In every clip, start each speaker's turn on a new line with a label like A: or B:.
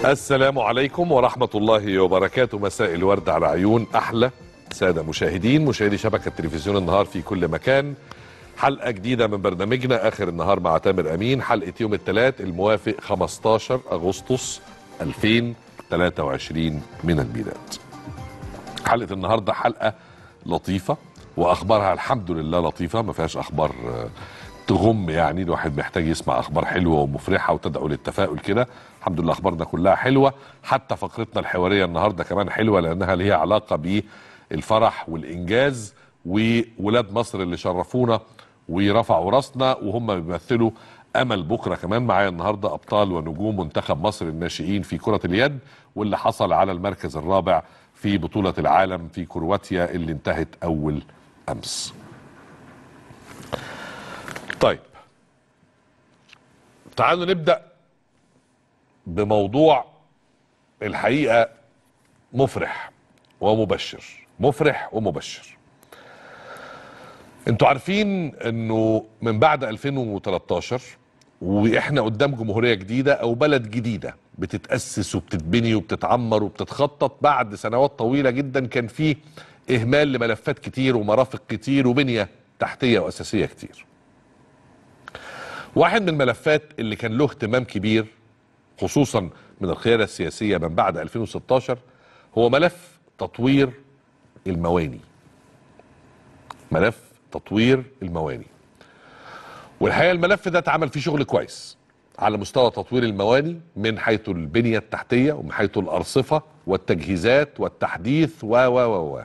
A: السلام عليكم ورحمة الله وبركاته مساء الورد على عيون أحلى سادة مشاهدين مشاهدي شبكة تلفزيون النهار في كل مكان حلقة جديدة من برنامجنا آخر النهار مع تامر أمين حلقة يوم الثلاث الموافق 15 أغسطس 2023 من الميلاد حلقة النهاردة حلقة لطيفة وأخبارها الحمد لله لطيفة ما فيهاش أخبار آه، تغم يعني الواحد محتاج يسمع أخبار حلوة ومفرحة وتدعو للتفاؤل كده الحمد لله أخبارنا كلها حلوة حتى فقرتنا الحوارية النهاردة كمان حلوة لأنها ليها علاقة بالفرح والإنجاز وولاد مصر اللي شرفونا ورفعوا راسنا وهم بيمثلوا امل بكره كمان معايا النهارده ابطال ونجوم منتخب مصر الناشئين في كره اليد واللي حصل على المركز الرابع في بطوله العالم في كرواتيا اللي انتهت اول امس. طيب تعالوا نبدا بموضوع الحقيقه مفرح ومبشر مفرح ومبشر انتوا عارفين انه من بعد 2013 واحنا قدام جمهوريه جديده او بلد جديده بتتاسس وبتتبني وبتتعمر وبتتخطط بعد سنوات طويله جدا كان فيه اهمال لملفات كتير ومرافق كتير وبنيه تحتيه واساسيه كتير. واحد من الملفات اللي كان له اهتمام كبير خصوصا من القياده السياسيه من بعد 2016 هو ملف تطوير المواني. ملف تطوير المواني والحقيقه الملف ده اتعمل فيه شغل كويس على مستوى تطوير المواني من حيث البنيه التحتيه ومن حيث الارصفه والتجهيزات والتحديث و و و و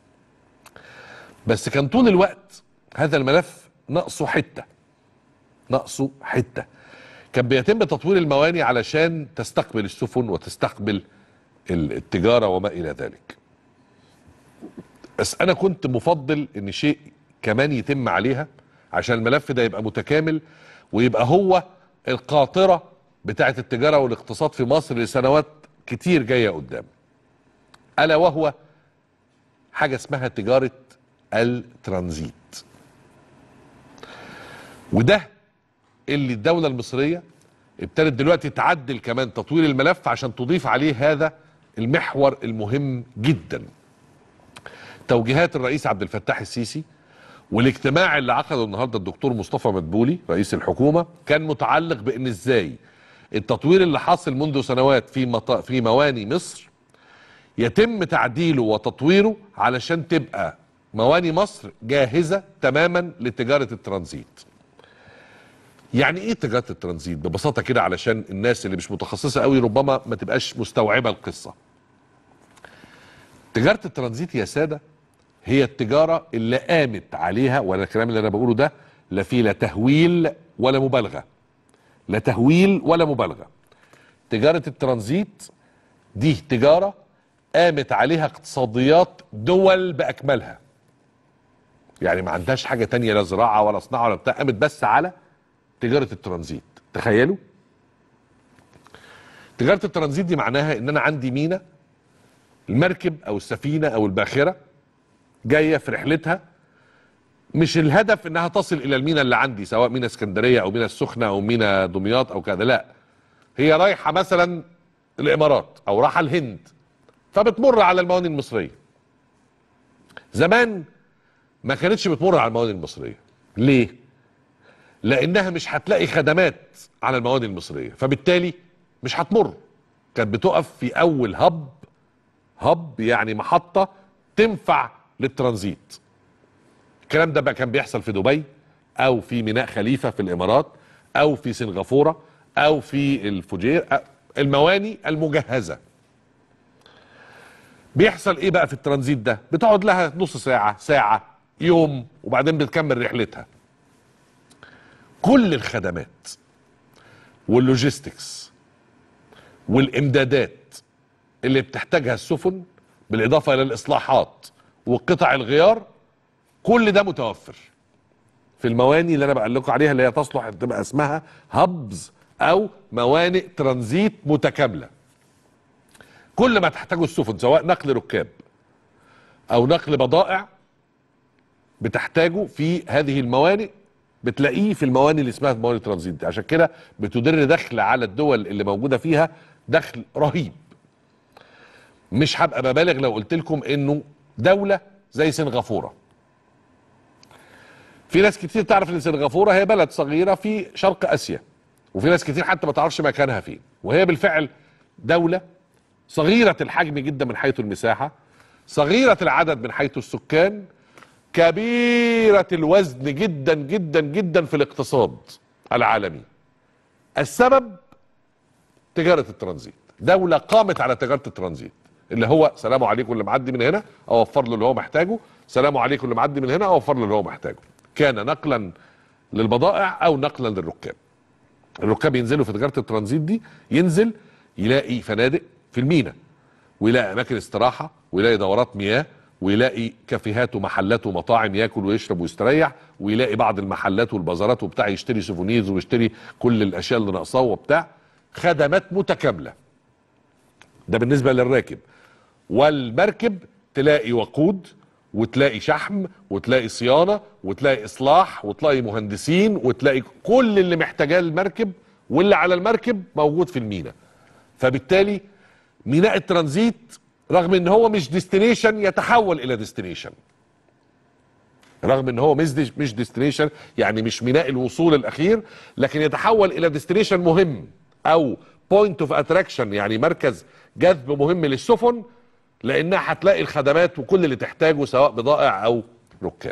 A: بس كان طول الوقت هذا الملف ناقصه حته ناقصه حته كان بيتم تطوير المواني علشان تستقبل السفن وتستقبل التجاره وما الى ذلك بس انا كنت مفضل ان شيء كمان يتم عليها عشان الملف ده يبقى متكامل ويبقى هو القاطره بتاعه التجاره والاقتصاد في مصر لسنوات كتير جايه قدام الا وهو حاجه اسمها تجاره الترانزيت وده اللي الدوله المصريه ابتدت دلوقتي تعدل كمان تطوير الملف عشان تضيف عليه هذا المحور المهم جدا توجيهات الرئيس عبد الفتاح السيسي والاجتماع اللي عقده النهارده الدكتور مصطفى مدبولي رئيس الحكومه كان متعلق بان ازاي التطوير اللي حاصل منذ سنوات في مط... في مواني مصر يتم تعديله وتطويره علشان تبقى مواني مصر جاهزه تماما لتجاره الترانزيت. يعني ايه تجاره الترانزيت؟ ببساطه كده علشان الناس اللي مش متخصصه قوي ربما ما تبقاش مستوعبه القصه. تجاره الترانزيت يا ساده هي التجاره اللي قامت عليها ولا الكلام اللي انا بقوله ده لا فيه لا تهويل ولا مبالغه لا تهويل ولا مبالغه تجاره الترانزيت دي تجاره قامت عليها اقتصاديات دول باكملها يعني ما عندهاش حاجه تانية لا زراعه ولا صناعه ولا بتاع قامت بس على تجاره الترانزيت تخيلوا تجاره الترانزيت دي معناها ان انا عندي مينا المركب او السفينه او الباخره جايه في رحلتها مش الهدف انها تصل الى المينا اللي عندي سواء مينا اسكندريه او مينا السخنه او مينا دمياط او كذا لا هي رايحه مثلا الامارات او رايحه الهند فبتمر على المواني المصريه زمان ما كانتش بتمر على المواني المصريه ليه لانها مش هتلاقي خدمات على المواني المصريه فبالتالي مش هتمر كانت بتقف في اول هب هب يعني محطه تنفع للترانزيت الكلام ده بقى كان بيحصل في دبي او في ميناء خليفه في الامارات او في سنغافوره او في الفجير أو المواني المجهزه بيحصل ايه بقى في الترانزيت ده بتقعد لها نص ساعه ساعه يوم وبعدين بتكمل رحلتها كل الخدمات واللوجيستكس والامدادات اللي بتحتاجها السفن بالاضافه الى الاصلاحات وقطع الغيار كل ده متوفر في المواني اللي انا بقول لكم عليها اللي هي تصلح تبقى اسمها هبز او موانئ ترانزيت متكامله كل ما تحتاجه السفن سواء نقل ركاب او نقل بضائع بتحتاجه في هذه الموانئ بتلاقيه في المواني اللي اسمها مواني ترانزيت دي. عشان كده بتدر دخل على الدول اللي موجوده فيها دخل رهيب مش هبقى ببالغ لو قلت لكم انه دوله زي سنغافوره في ناس كتير تعرف ان سنغافوره هي بلد صغيره في شرق اسيا وفي ناس كتير حتى ما تعرفش مكانها فين وهي بالفعل دوله صغيره الحجم جدا من حيث المساحه صغيره العدد من حيث السكان كبيره الوزن جدا جدا جدا في الاقتصاد العالمي السبب تجاره الترانزيت دوله قامت على تجاره الترانزيت اللي هو سلام عليكم اللي معدي من هنا اوفر له اللي هو محتاجه سلام عليكم اللي معدي من هنا اوفر له اللي هو محتاجه كان نقلا للبضائع او نقلا للركاب الركاب ينزلوا في تجاره الترانزيت دي ينزل يلاقي فنادق في المينا ويلاقي اماكن استراحه ويلاقي دورات مياه ويلاقي كافيهات ومحلات ومطاعم ياكل ويشرب ويستريح ويلاقي بعض المحلات والبازارات وبتاع يشتري سوفونيرز ويشتري كل الاشياء اللي ناقصاه وبتاع خدمات متكامله ده بالنسبه للراكب والمركب تلاقي وقود وتلاقي شحم وتلاقي صيانه وتلاقي اصلاح وتلاقي مهندسين وتلاقي كل اللي محتاجاه المركب واللي على المركب موجود في المينا فبالتالي ميناء الترانزيت رغم ان هو مش ديستنيشن يتحول الى ديستنيشن رغم ان هو مش ديش- مش ديستنيشن يعني مش ميناء الوصول الاخير لكن يتحول الى ديستنيشن مهم او بوينت اوف اتراكشن يعني مركز جذب مهم للسفن لانها هتلاقي الخدمات وكل اللي تحتاجه سواء بضائع او ركاب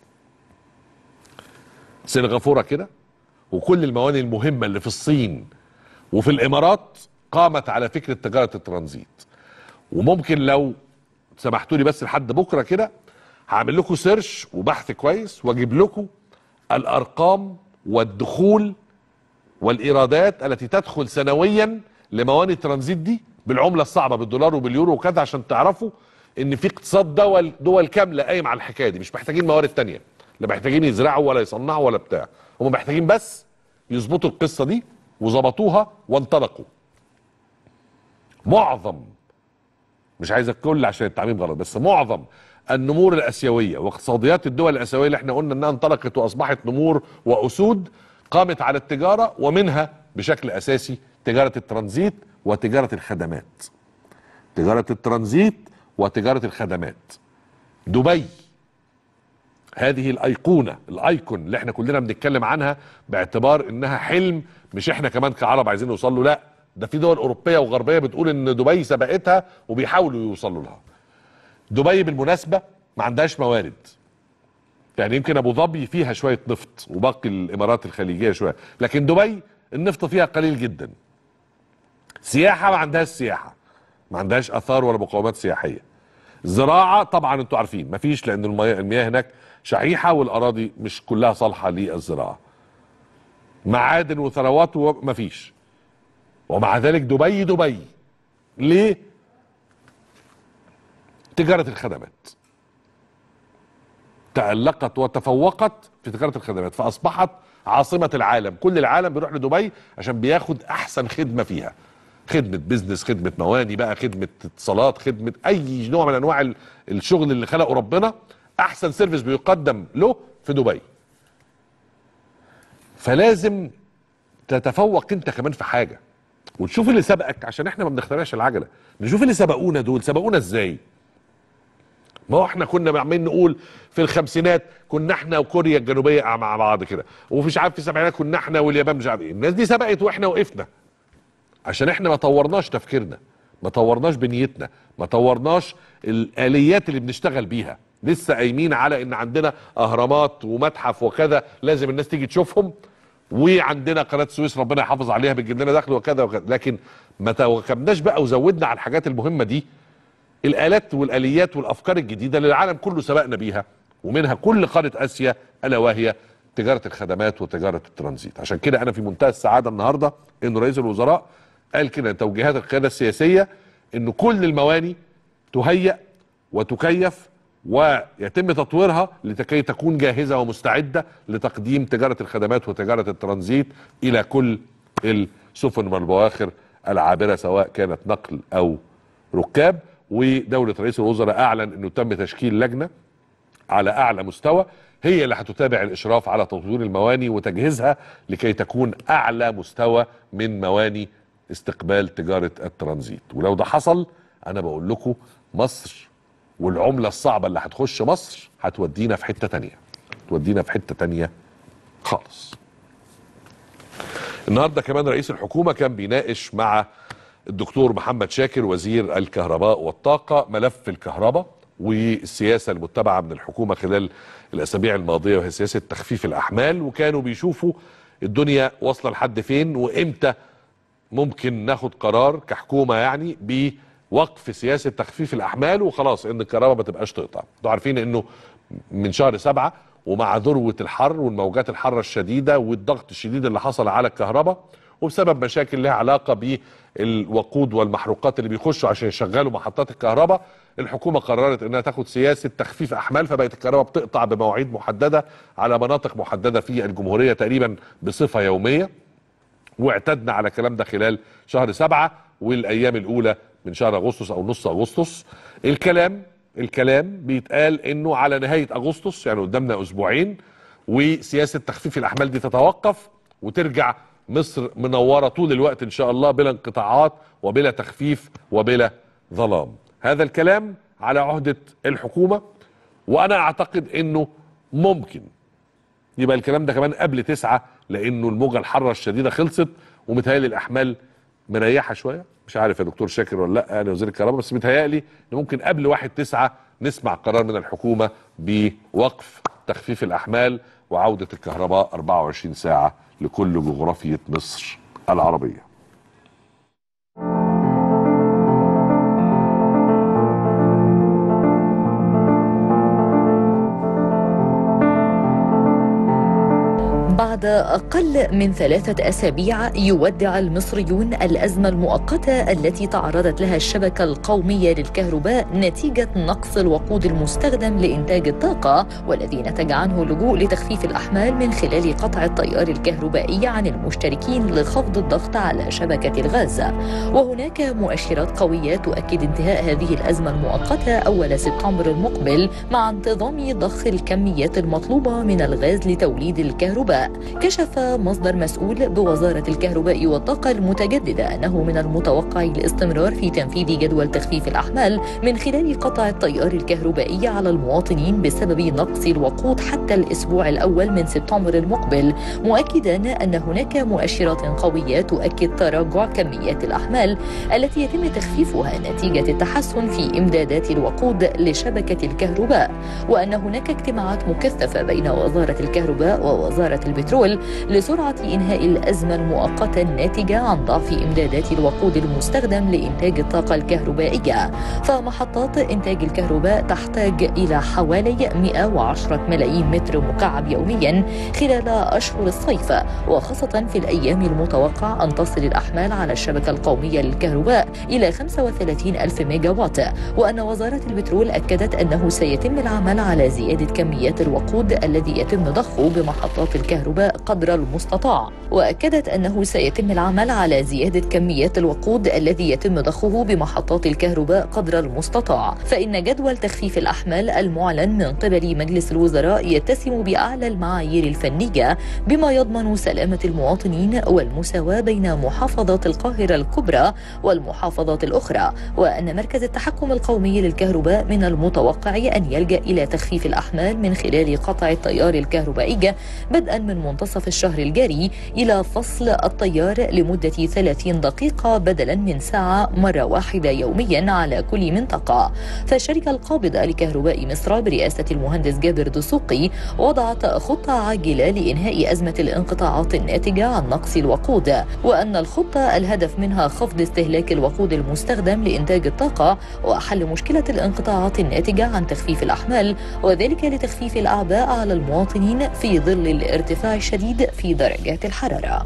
A: سنغافوره كده وكل الموانئ المهمه اللي في الصين وفي الامارات قامت على فكره تجاره الترانزيت وممكن لو سمحتوا لي بس لحد بكره كده هعمل لكم سيرش وبحث كويس واجيب لكم الارقام والدخول والايرادات التي تدخل سنويا لموانئ الترانزيت دي بالعمله الصعبه بالدولار وباليورو وكذا عشان تعرفوا ان في اقتصاد دول دول كامله قايم على الحكايه دي مش محتاجين موارد تانية لا محتاجين يزرعوا ولا يصنعوا ولا بتاع هم محتاجين بس يظبطوا القصه دي وظبطوها وانطلقوا معظم مش عايز الكل عشان التعميم غلط بس معظم النمور الاسيويه واقتصاديات الدول الاسيويه اللي احنا قلنا انها انطلقت واصبحت نمور واسود قامت على التجاره ومنها بشكل اساسي تجاره الترانزيت وتجاره الخدمات تجاره الترانزيت وتجاره الخدمات دبي هذه الايقونه الايكون اللي احنا كلنا بنتكلم عنها باعتبار انها حلم مش احنا كمان كعرب عايزين نوصل له لا ده في دول اوروبيه وغربيه بتقول ان دبي سبقتها وبيحاولوا يوصلوا لها دبي بالمناسبه ما عندهاش موارد يعني يمكن ابو ظبي فيها شويه نفط وباقي الامارات الخليجيه شويه لكن دبي النفط فيها قليل جدا سياحه ما عندهاش سياحه ما عندهاش اثار ولا مقومات سياحيه زراعه طبعا انتوا عارفين ما فيش لان المياه المياه هناك شحيحه والاراضي مش كلها صالحه للزراعه معادن وثروات ما فيش ومع ذلك دبي دبي ليه تجاره الخدمات تألقت وتفوقت في تجاره الخدمات فاصبحت عاصمه العالم كل العالم بيروح لدبي عشان بياخد احسن خدمه فيها خدمه بيزنس خدمه مواني بقى خدمه اتصالات خدمه اي نوع من انواع ال- الشغل اللي خلقه ربنا احسن سيرفيس بيقدم له في دبي فلازم تتفوق انت كمان في حاجه وتشوف اللي سبقك عشان احنا ما بنخترعش العجله نشوف اللي سبقونا دول سبقونا ازاي ما هو احنا كنا عمالين نقول في الخمسينات كنا احنا وكوريا الجنوبيه مع بعض كده ومش عارف في السبعينات كنا احنا واليابان مش عارف ايه الناس دي سبقت واحنا وقفنا عشان احنا ما طورناش تفكيرنا ما طورناش بنيتنا ما طورناش الاليات اللي بنشتغل بيها لسه قايمين على ان عندنا اهرامات ومتحف وكذا لازم الناس تيجي تشوفهم وعندنا قناه السويس ربنا يحافظ عليها بتجيب لنا دخل وكذا وكذا لكن ما تواكبناش بقى وزودنا على الحاجات المهمه دي الالات والاليات والافكار الجديده اللي العالم كله سبقنا بيها ومنها كل قاره اسيا الا وهي تجاره الخدمات وتجاره الترانزيت عشان كده انا في منتهى السعاده النهارده ان رئيس الوزراء قال كده توجيهات القياده السياسيه ان كل المواني تهيأ وتكيف ويتم تطويرها لكي تكون جاهزه ومستعده لتقديم تجاره الخدمات وتجاره الترانزيت الى كل السفن والبواخر العابره سواء كانت نقل او ركاب ودوله رئيس الوزراء اعلن انه تم تشكيل لجنه على اعلى مستوى هي اللي هتتابع الاشراف على تطوير المواني وتجهيزها لكي تكون اعلى مستوى من مواني استقبال تجاره الترانزيت ولو ده حصل انا بقول لكم مصر والعمله الصعبه اللي هتخش مصر هتودينا في حته تانية تودينا في حته تانية خالص النهارده كمان رئيس الحكومه كان بيناقش مع الدكتور محمد شاكر وزير الكهرباء والطاقه ملف الكهرباء والسياسه المتبعه من الحكومه خلال الاسابيع الماضيه وهي سياسه تخفيف الاحمال وكانوا بيشوفوا الدنيا واصله لحد فين وامتى ممكن ناخد قرار كحكومه يعني بوقف سياسه تخفيف الاحمال وخلاص ان الكهرباء ما تبقاش تقطع انتوا عارفين انه من شهر سبعة ومع ذروه الحر والموجات الحاره الشديده والضغط الشديد اللي حصل على الكهرباء وبسبب مشاكل لها علاقه بالوقود والمحروقات اللي بيخشوا عشان يشغلوا محطات الكهرباء الحكومه قررت انها تاخد سياسه تخفيف احمال فبقت الكهرباء بتقطع بمواعيد محدده على مناطق محدده في الجمهوريه تقريبا بصفه يوميه واعتدنا على الكلام ده خلال شهر سبعة والايام الاولى من شهر اغسطس او نص اغسطس الكلام الكلام بيتقال انه على نهايه اغسطس يعني قدامنا اسبوعين وسياسه تخفيف الاحمال دي تتوقف وترجع مصر منوره طول الوقت ان شاء الله بلا انقطاعات وبلا تخفيف وبلا ظلام هذا الكلام على عهده الحكومه وانا اعتقد انه ممكن يبقى الكلام ده كمان قبل تسعة لانه الموجه الحاره الشديده خلصت ومتهيألي الاحمال مريحه شويه مش عارف يا دكتور شاكر ولا لا يعني وزير الكهرباء بس متهيألي ان ممكن قبل واحد تسعة نسمع قرار من الحكومه بوقف تخفيف الاحمال وعوده الكهرباء 24 ساعه لكل جغرافيه مصر العربيه
B: بعد أقل من ثلاثة أسابيع يودع المصريون الأزمة المؤقتة التي تعرضت لها الشبكة القومية للكهرباء نتيجة نقص الوقود المستخدم لإنتاج الطاقة والذي نتج عنه اللجوء لتخفيف الأحمال من خلال قطع التيار الكهربائي عن المشتركين لخفض الضغط على شبكة الغاز وهناك مؤشرات قوية تؤكد انتهاء هذه الأزمة المؤقتة أول سبتمبر المقبل مع انتظام ضخ الكميات المطلوبة من الغاز لتوليد الكهرباء كشف مصدر مسؤول بوزارة الكهرباء والطاقة المتجددة أنه من المتوقع الاستمرار في تنفيذ جدول تخفيف الأحمال من خلال قطع التيار الكهربائي على المواطنين بسبب نقص الوقود حتى الأسبوع الأول من سبتمبر المقبل مؤكدا أن هناك مؤشرات قوية تؤكد تراجع كميات الأحمال التي يتم تخفيفها نتيجة التحسن في إمدادات الوقود لشبكة الكهرباء وأن هناك اجتماعات مكثفة بين وزارة الكهرباء ووزارة البترول لسرعة إنهاء الأزمة المؤقتة الناتجة عن ضعف إمدادات الوقود المستخدم لإنتاج الطاقة الكهربائية فمحطات إنتاج الكهرباء تحتاج إلى حوالي 110 ملايين متر مكعب يوميا خلال أشهر الصيف وخاصة في الأيام المتوقع أن تصل الأحمال على الشبكة القومية للكهرباء إلى 35 ألف ميجا وات وأن وزارة البترول أكدت أنه سيتم العمل على زيادة كميات الوقود الذي يتم ضخه بمحطات الكهرباء قدر المستطاع وأكدت أنه سيتم العمل على زيادة كميات الوقود الذي يتم ضخه بمحطات الكهرباء قدر المستطاع فإن جدول تخفيف الأحمال المعلن من قبل مجلس الوزراء يتسم بأعلى المعايير الفنية بما يضمن سلامة المواطنين والمساواة بين محافظات القاهرة الكبرى والمحافظات الأخرى وأن مركز التحكم القومي للكهرباء من المتوقع أن يلجأ إلى تخفيف الأحمال من خلال قطع التيار الكهربائي بدءا من منتصف الشهر الجاري إلى فصل التيار لمدة 30 دقيقة بدلا من ساعة مرة واحدة يوميا على كل منطقة فالشركة القابضة لكهرباء مصر برئاسة المهندس جابر دسوقي وضعت خطة عاجلة لإنهاء أزمة الانقطاعات الناتجة عن نقص الوقود وأن الخطة الهدف منها خفض استهلاك الوقود المستخدم لإنتاج الطاقة وحل مشكلة الانقطاعات الناتجة عن تخفيف الأحمال وذلك لتخفيف الأعباء على المواطنين في ظل الارتفاع الشديد في درجات الحرارة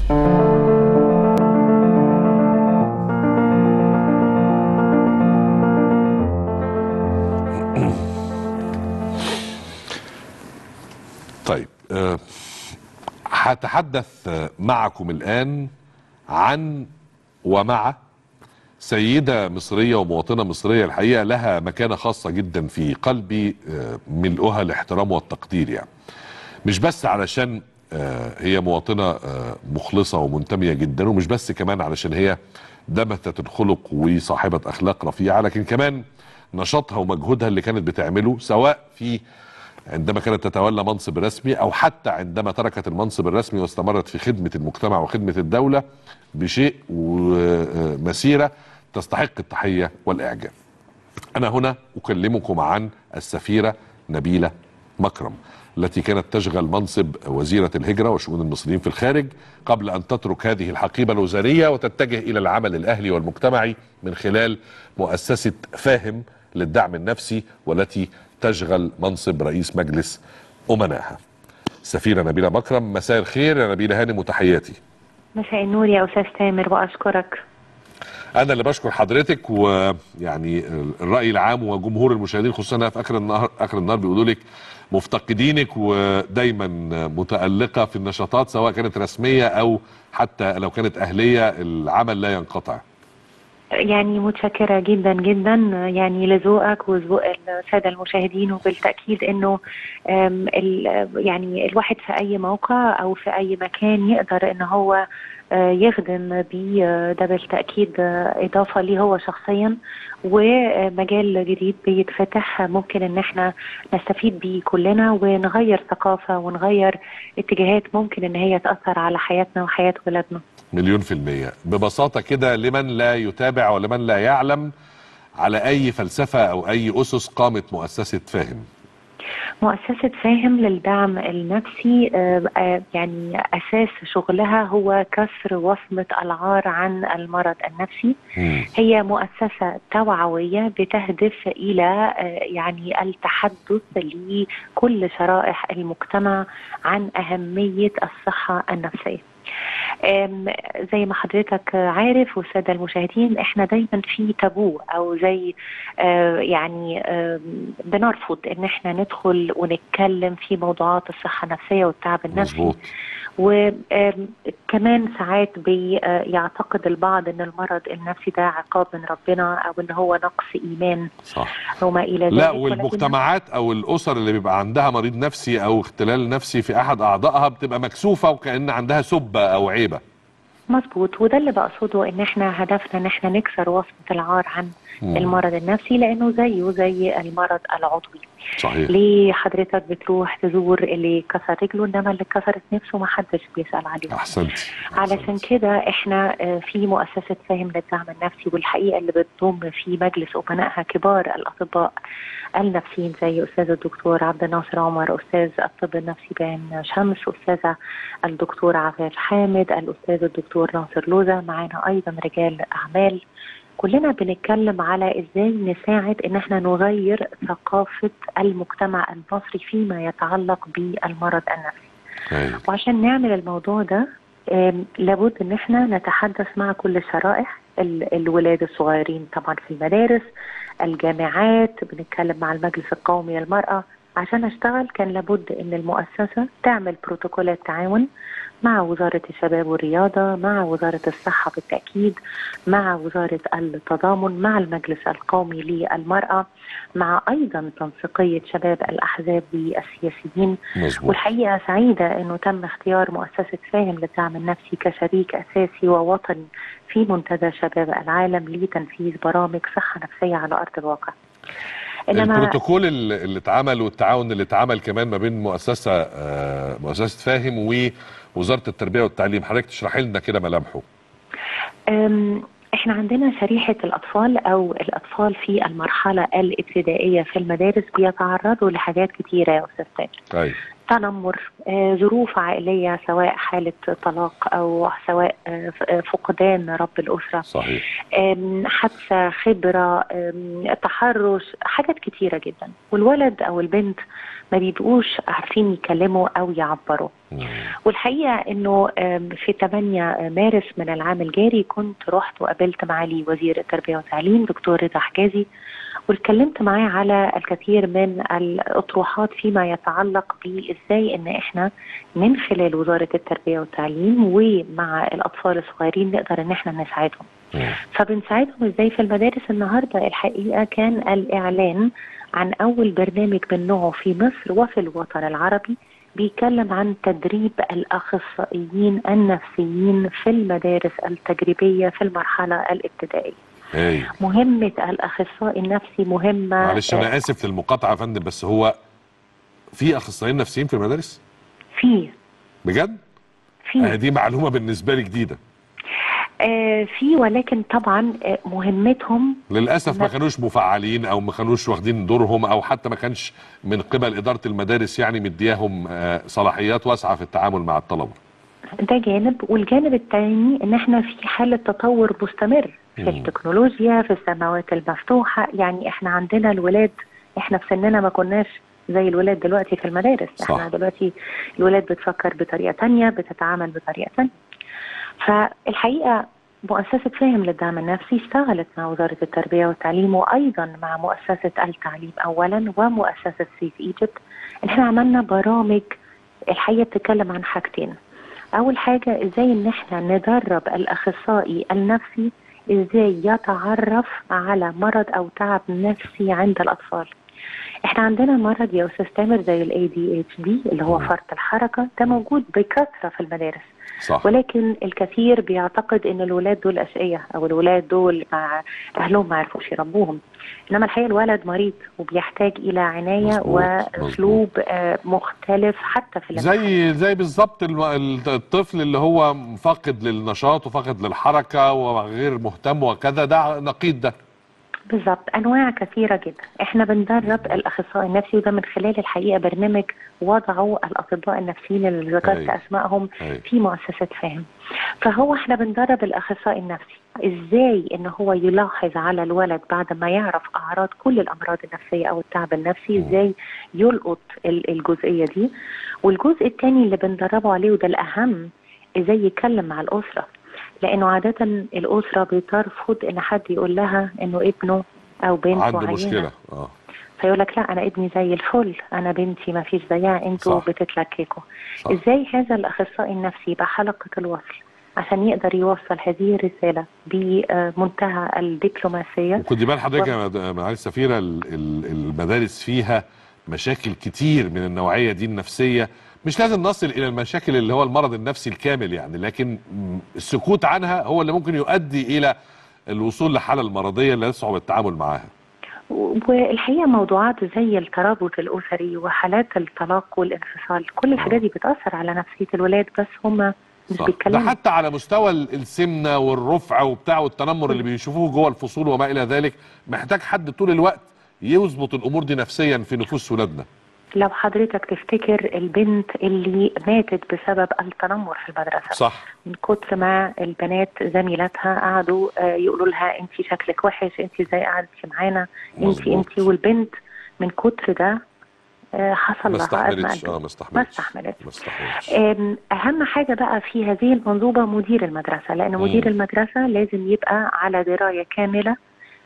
A: طيب آه، هتحدث آه، معكم الآن عن ومع سيدة مصرية ومواطنة مصرية الحقيقة لها مكانة خاصة جدا في قلبي آه، ملؤها الاحترام والتقدير يعني مش بس علشان آه، هي مواطنة آه، مخلصة ومنتمية جدا ومش بس كمان علشان هي دمثة الخلق وصاحبة أخلاق رفيعة لكن كمان نشاطها ومجهودها اللي كانت بتعمله سواء في عندما كانت تتولى منصب رسمي أو حتى عندما تركت المنصب الرسمي واستمرت في خدمة المجتمع وخدمة الدولة بشيء ومسيرة تستحق التحية والإعجاب أنا هنا أكلمكم عن السفيرة نبيلة مكرم التي كانت تشغل منصب وزيرة الهجرة وشؤون المصريين في الخارج قبل أن تترك هذه الحقيبة الوزارية وتتجه إلى العمل الأهلي والمجتمعي من خلال مؤسسة فاهم للدعم النفسي والتي تشغل منصب رئيس مجلس أمناها سفيرة نبيلة مكرم مساء الخير يا نبيلة هانم وتحياتي
C: مساء النور يا استاذ تامر واشكرك
A: انا اللي بشكر حضرتك ويعني الراي العام وجمهور المشاهدين خصوصا أنا في اخر النهار اخر النهار بيقولوا لك مفتقدينك ودايما متالقه في النشاطات سواء كانت رسميه او حتى لو كانت اهليه العمل لا ينقطع
C: يعني متشكرة جدا جدا يعني لذوقك وذوق السادة المشاهدين وبالتأكيد انه أم، ال- يعني الواحد في اي موقع او في اي مكان يقدر ان هو آه، يخدم بيه آه، ده بالتأكيد آه، إضافة ليه هو شخصيا ومجال جديد بيتفتح ممكن ان احنا نستفيد بيه كلنا ونغير ثقافة ونغير اتجاهات ممكن ان هي تأثر على حياتنا وحياة ولادنا
A: مليون في المية ببساطة كده لمن لا يتابع ولمن لا يعلم على أي فلسفة أو أي أسس قامت مؤسسة فاهم
C: مؤسسة فاهم للدعم النفسي آه، آه، يعني أساس شغلها هو كسر وصمة العار عن المرض النفسي
A: مم.
C: هي مؤسسة توعوية بتهدف إلى آه، يعني التحدث لكل شرائح المجتمع عن أهمية الصحة النفسية آم، زي ما حضرتك عارف والساده المشاهدين احنا دايما في تابو او زي آه، يعني آم، بنرفض ان احنا ندخل ونتكلم في موضوعات الصحه النفسيه والتعب النفسي
A: مظبوط
C: وكمان ساعات بيعتقد البعض ان المرض النفسي ده عقاب من ربنا او ان هو نقص ايمان
A: صح
C: او ما الى ذلك
A: لا
C: ولكن-
A: والمجتمعات أو الأسر اللي بيبقى عندها مريض نفسي أو اختلال نفسي في أحد أعضائها بتبقى مكسوفة وكأن عندها سبة أو عيبة
C: مظبوط وده اللي بقصده ان احنا هدفنا ان احنا نكسر وصمه العار عن
A: مم.
C: المرض النفسي لانه زيه زي المرض العضوي
A: صحيح
C: ليه حضرتك بتروح تزور اللي كسر رجله انما اللي كسرت نفسه ما حدش بيسال عليه
A: أحسنتي
C: علشان
A: أحسنتي.
C: كده احنا آه، في مؤسسة فاهم للدعم النفسي والحقيقة اللي بتضم في مجلس أمنائها كبار الأطباء النفسيين زي أستاذ الدكتور عبد الناصر عمر أستاذ الطب النفسي بان شمس أستاذة الدكتور عفاف حامد الأستاذ الدكتور ناصر لوزة معانا أيضا رجال أعمال كلنا بنتكلم على ازاي نساعد ان احنا نغير ثقافة المجتمع المصري فيما يتعلق بالمرض النفسي
A: أيوة.
C: وعشان نعمل الموضوع ده آم، لابد ان احنا نتحدث مع كل الشرائح ال- الولاد الصغيرين طبعا في المدارس الجامعات بنتكلم مع المجلس القومي للمرأة عشان اشتغل كان لابد ان المؤسسة تعمل بروتوكولات تعاون مع وزارة الشباب والرياضة مع وزارة الصحة بالتأكيد مع وزارة التضامن مع المجلس القومي للمرأة مع أيضا تنسيقية شباب الأحزاب والسياسيين
A: مظبوط
C: والحقيقة سعيدة أنه تم اختيار مؤسسة فاهم للدعم النفسي كشريك أساسي ووطني في منتدى شباب العالم لتنفيذ برامج صحة نفسية على أرض الواقع
A: البروتوكول اللي اللي اتعمل والتعاون اللي اتعمل كمان ما بين مؤسسه آه، مؤسسه فاهم ووزاره التربيه والتعليم حضرتك تشرحي لنا كده ملامحه
C: أم، احنا عندنا شريحة الأطفال أو الأطفال في المرحلة الابتدائية في المدارس بيتعرضوا لحاجات كتيرة يا أستاذ تامر
A: ايوه
C: تنمر آه، ظروف عائلية سواء حالة طلاق أو سواء آه، ف- آه، فقدان رب الأسرة
A: صحيح
C: آم، حادثة خبرة آم، تحرش حاجات كتيرة جدا والولد أو البنت ما بيبقوش عارفين يتكلموا أو يعبروا
A: مم.
C: والحقيقة أنه آم، في 8 مارس من العام الجاري كنت رحت وقابلت معالي وزير التربية والتعليم دكتور رضا حجازي واتكلمت معاه على الكثير من الأطروحات فيما يتعلق بإزاي أن إحنا من خلال وزارة التربية والتعليم ومع الأطفال الصغيرين نقدر أن إحنا نساعدهم
A: مم.
C: فبنساعدهم ازاي في المدارس النهارده الحقيقه كان الاعلان عن اول برنامج من نوعه في مصر وفي الوطن العربي بيتكلم عن تدريب الاخصائيين النفسيين في المدارس التجريبيه في المرحله الابتدائيه
A: هاي
C: مهمه الاخصائي النفسي مهمه
A: معلش انا اسف للمقاطعه يا فندم بس هو في اخصائيين نفسيين في المدارس
C: في
A: بجد
C: في
A: آه، دي معلومه بالنسبه لي جديده
C: آه في ولكن طبعا آه مهمتهم
A: للاسف ما
C: نعم.
A: كانوش مفعلين او ما كانوش واخدين دورهم او حتى ما كانش من قبل اداره المدارس يعني مدياهم آه، صلاحيات واسعه في التعامل مع الطلبه
C: ده جانب والجانب الثاني ان احنا في حاله تطور مستمر في
A: مم.
C: التكنولوجيا في السماوات المفتوحه يعني احنا عندنا الولاد احنا في سننا ما كناش زي الولاد دلوقتي في المدارس
A: صح.
C: احنا دلوقتي الولاد بتفكر بطريقه تانية بتتعامل بطريقه تانية فالحقيقه مؤسسة فهم للدعم النفسي اشتغلت مع وزارة التربية والتعليم وأيضا مع مؤسسة التعليم أولا ومؤسسة سيف ايجيبت إن احنا عملنا برامج الحقيقة بتتكلم عن حاجتين أول حاجة إزاي إن احنا ندرب الأخصائي النفسي إزاي يتعرف على مرض أو تعب نفسي عند الأطفال احنا عندنا مرض يا استاذ تامر زي الاي دي اتش دي اللي هو
A: مم.
C: فرط الحركه ده موجود بكثره في المدارس
A: صح
C: ولكن الكثير بيعتقد ان الولاد دول اشقياء او الولاد دول مع اهلهم ما عرفوش يربوهم انما الحقيقه الولد مريض وبيحتاج الى عنايه
A: مظبوط،
C: واسلوب آه، مختلف حتى في الامتحان.
A: زي زي بالظبط الم- الطفل اللي هو فاقد للنشاط وفاقد للحركه وغير مهتم وكذا ده نقيض ده
C: بالظبط انواع كثيره جدا احنا بندرب الاخصائي النفسي وده من خلال الحقيقه برنامج وضعوا الاطباء النفسيين اللي ذكرت
A: أيوة.
C: اسمائهم
A: أيوة.
C: في مؤسسه فهم فهو احنا بندرب الاخصائي النفسي ازاي ان هو يلاحظ على الولد بعد ما يعرف اعراض كل الامراض النفسيه او التعب النفسي
A: مم.
C: ازاي يلقط ال- الجزئيه دي والجزء الثاني اللي بندربه عليه وده الاهم ازاي يتكلم مع الاسره لانه عاده الاسره بترفض ان حد يقول لها انه ابنه او بنته
A: عنده
C: عيانة.
A: مشكله اه
C: فيقول لك لا انا ابني زي الفل انا بنتي ما فيش زيها انتوا
A: صح.
C: بتتلككوا
A: صح.
C: ازاي هذا الاخصائي النفسي يبقى حلقه الوصل عشان يقدر يوصل هذه الرساله بمنتهى الدبلوماسيه
A: وخدي بال حضرتك يا مد- معالي السفيره ال- ال- المدارس فيها مشاكل كتير من النوعيه دي النفسيه مش لازم نصل الى المشاكل اللي هو المرض النفسي الكامل يعني لكن م- السكوت عنها هو اللي ممكن يؤدي الى الوصول لحاله المرضيه اللي يصعب التعامل معاها
C: والحقيقه موضوعات زي الترابط الاسري وحالات الطلاق والانفصال كل الحاجات دي بتاثر على نفسيه الولاد بس هم مش
A: صح. ده
C: بيتكلموا
A: حتى على مستوى ال- السمنه والرفع وبتاع والتنمر اللي بيشوفوه جوه الفصول وما الى ذلك محتاج حد طول الوقت يظبط الامور دي نفسيا في نفوس ولادنا
C: لو حضرتك تفتكر البنت اللي ماتت بسبب التنمر في المدرسه
A: صح
C: من كتر ما البنات زميلاتها قعدوا آه، يقولوا لها انت شكلك وحش انت ازاي قعدتي معانا انت
A: مظبوط.
C: انت والبنت من كتر ده آه، حصل
A: ما
C: لها
A: استحملتش
C: أزمة
A: اه
C: قلبية.
A: ما استحملتش
C: ما استحملتش
A: ما استحملتش
C: آم، اهم حاجه بقى في هذه المنظومه مدير المدرسه لان
A: مم.
C: مدير المدرسه لازم يبقى على درايه كامله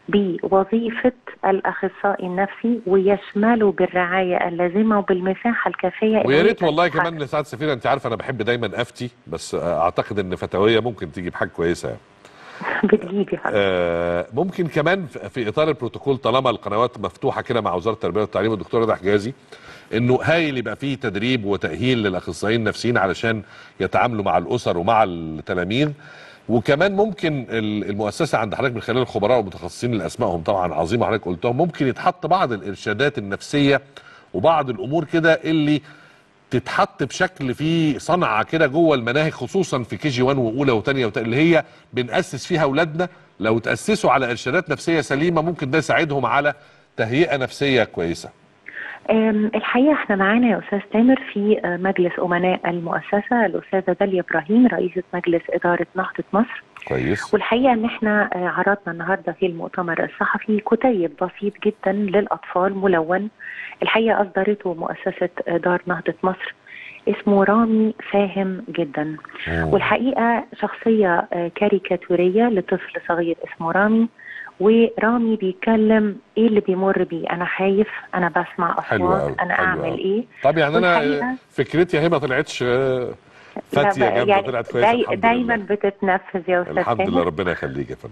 C: بوظيفه الاخصائي النفسي ويشمله بالرعايه اللازمه وبالمساحه الكافيه إنه
A: ويا ريت
C: يقدر
A: والله
C: يتحرك.
A: كمان سعاده سفيره انت عارفه انا بحب دايما افتي بس آه، اعتقد ان فتاويه ممكن تيجي بحاجه كويسه يعني.
C: بتجيبي حضرتك.
A: آه ممكن كمان في في اطار البروتوكول طالما القنوات مفتوحه كده مع وزاره التربيه والتعليم والدكتور رضا حجازي انه هايل يبقى فيه تدريب وتاهيل للاخصائيين النفسيين علشان يتعاملوا مع الاسر ومع التلاميذ وكمان ممكن ال- المؤسسه عند حضرتك من خلال الخبراء والمتخصصين اللي اسمائهم طبعا عظيمه حضرتك قلتهم ممكن يتحط بعض الارشادات النفسيه وبعض الامور كده اللي تتحط بشكل فيه صنعه كده جوه المناهج خصوصا في كي جي 1 واولى وثانيه وت... اللي هي بناسس فيها اولادنا لو تاسسوا على ارشادات نفسيه سليمه ممكن ده يساعدهم على تهيئه نفسيه كويسه
C: أم، الحقيقه احنا معانا يا استاذ تامر في آه، مجلس امناء المؤسسه الاستاذه داليا ابراهيم رئيسه مجلس اداره نهضه مصر
A: كويس
C: والحقيقه ان احنا آه، عرضنا النهارده في المؤتمر الصحفي كتيب بسيط جدا للاطفال ملون الحقيقه اصدرته مؤسسه آه، دار نهضه مصر اسمه رامي فاهم جدا
A: مم.
C: والحقيقه شخصيه آه، كاريكاتوريه لطفل صغير اسمه رامي ورامي بيتكلم ايه اللي بيمر بيه انا خايف انا بسمع
A: حلو
C: اصوات
A: أوي،
C: انا
A: حلو
C: اعمل
A: أوي.
C: ايه
A: طب يعني انا
C: والحقيقة-
A: فكرتي يا هبه طلعتش آه،
C: لا
A: فاتيه
C: بقى
A: جامده
C: يعني
A: طلعت كويسه
C: داي
A: الحمد
C: دايما
A: لله
C: بتتنفذ يا استاذ
A: الحمد
C: تامر.
A: لله ربنا يخليك يا فندم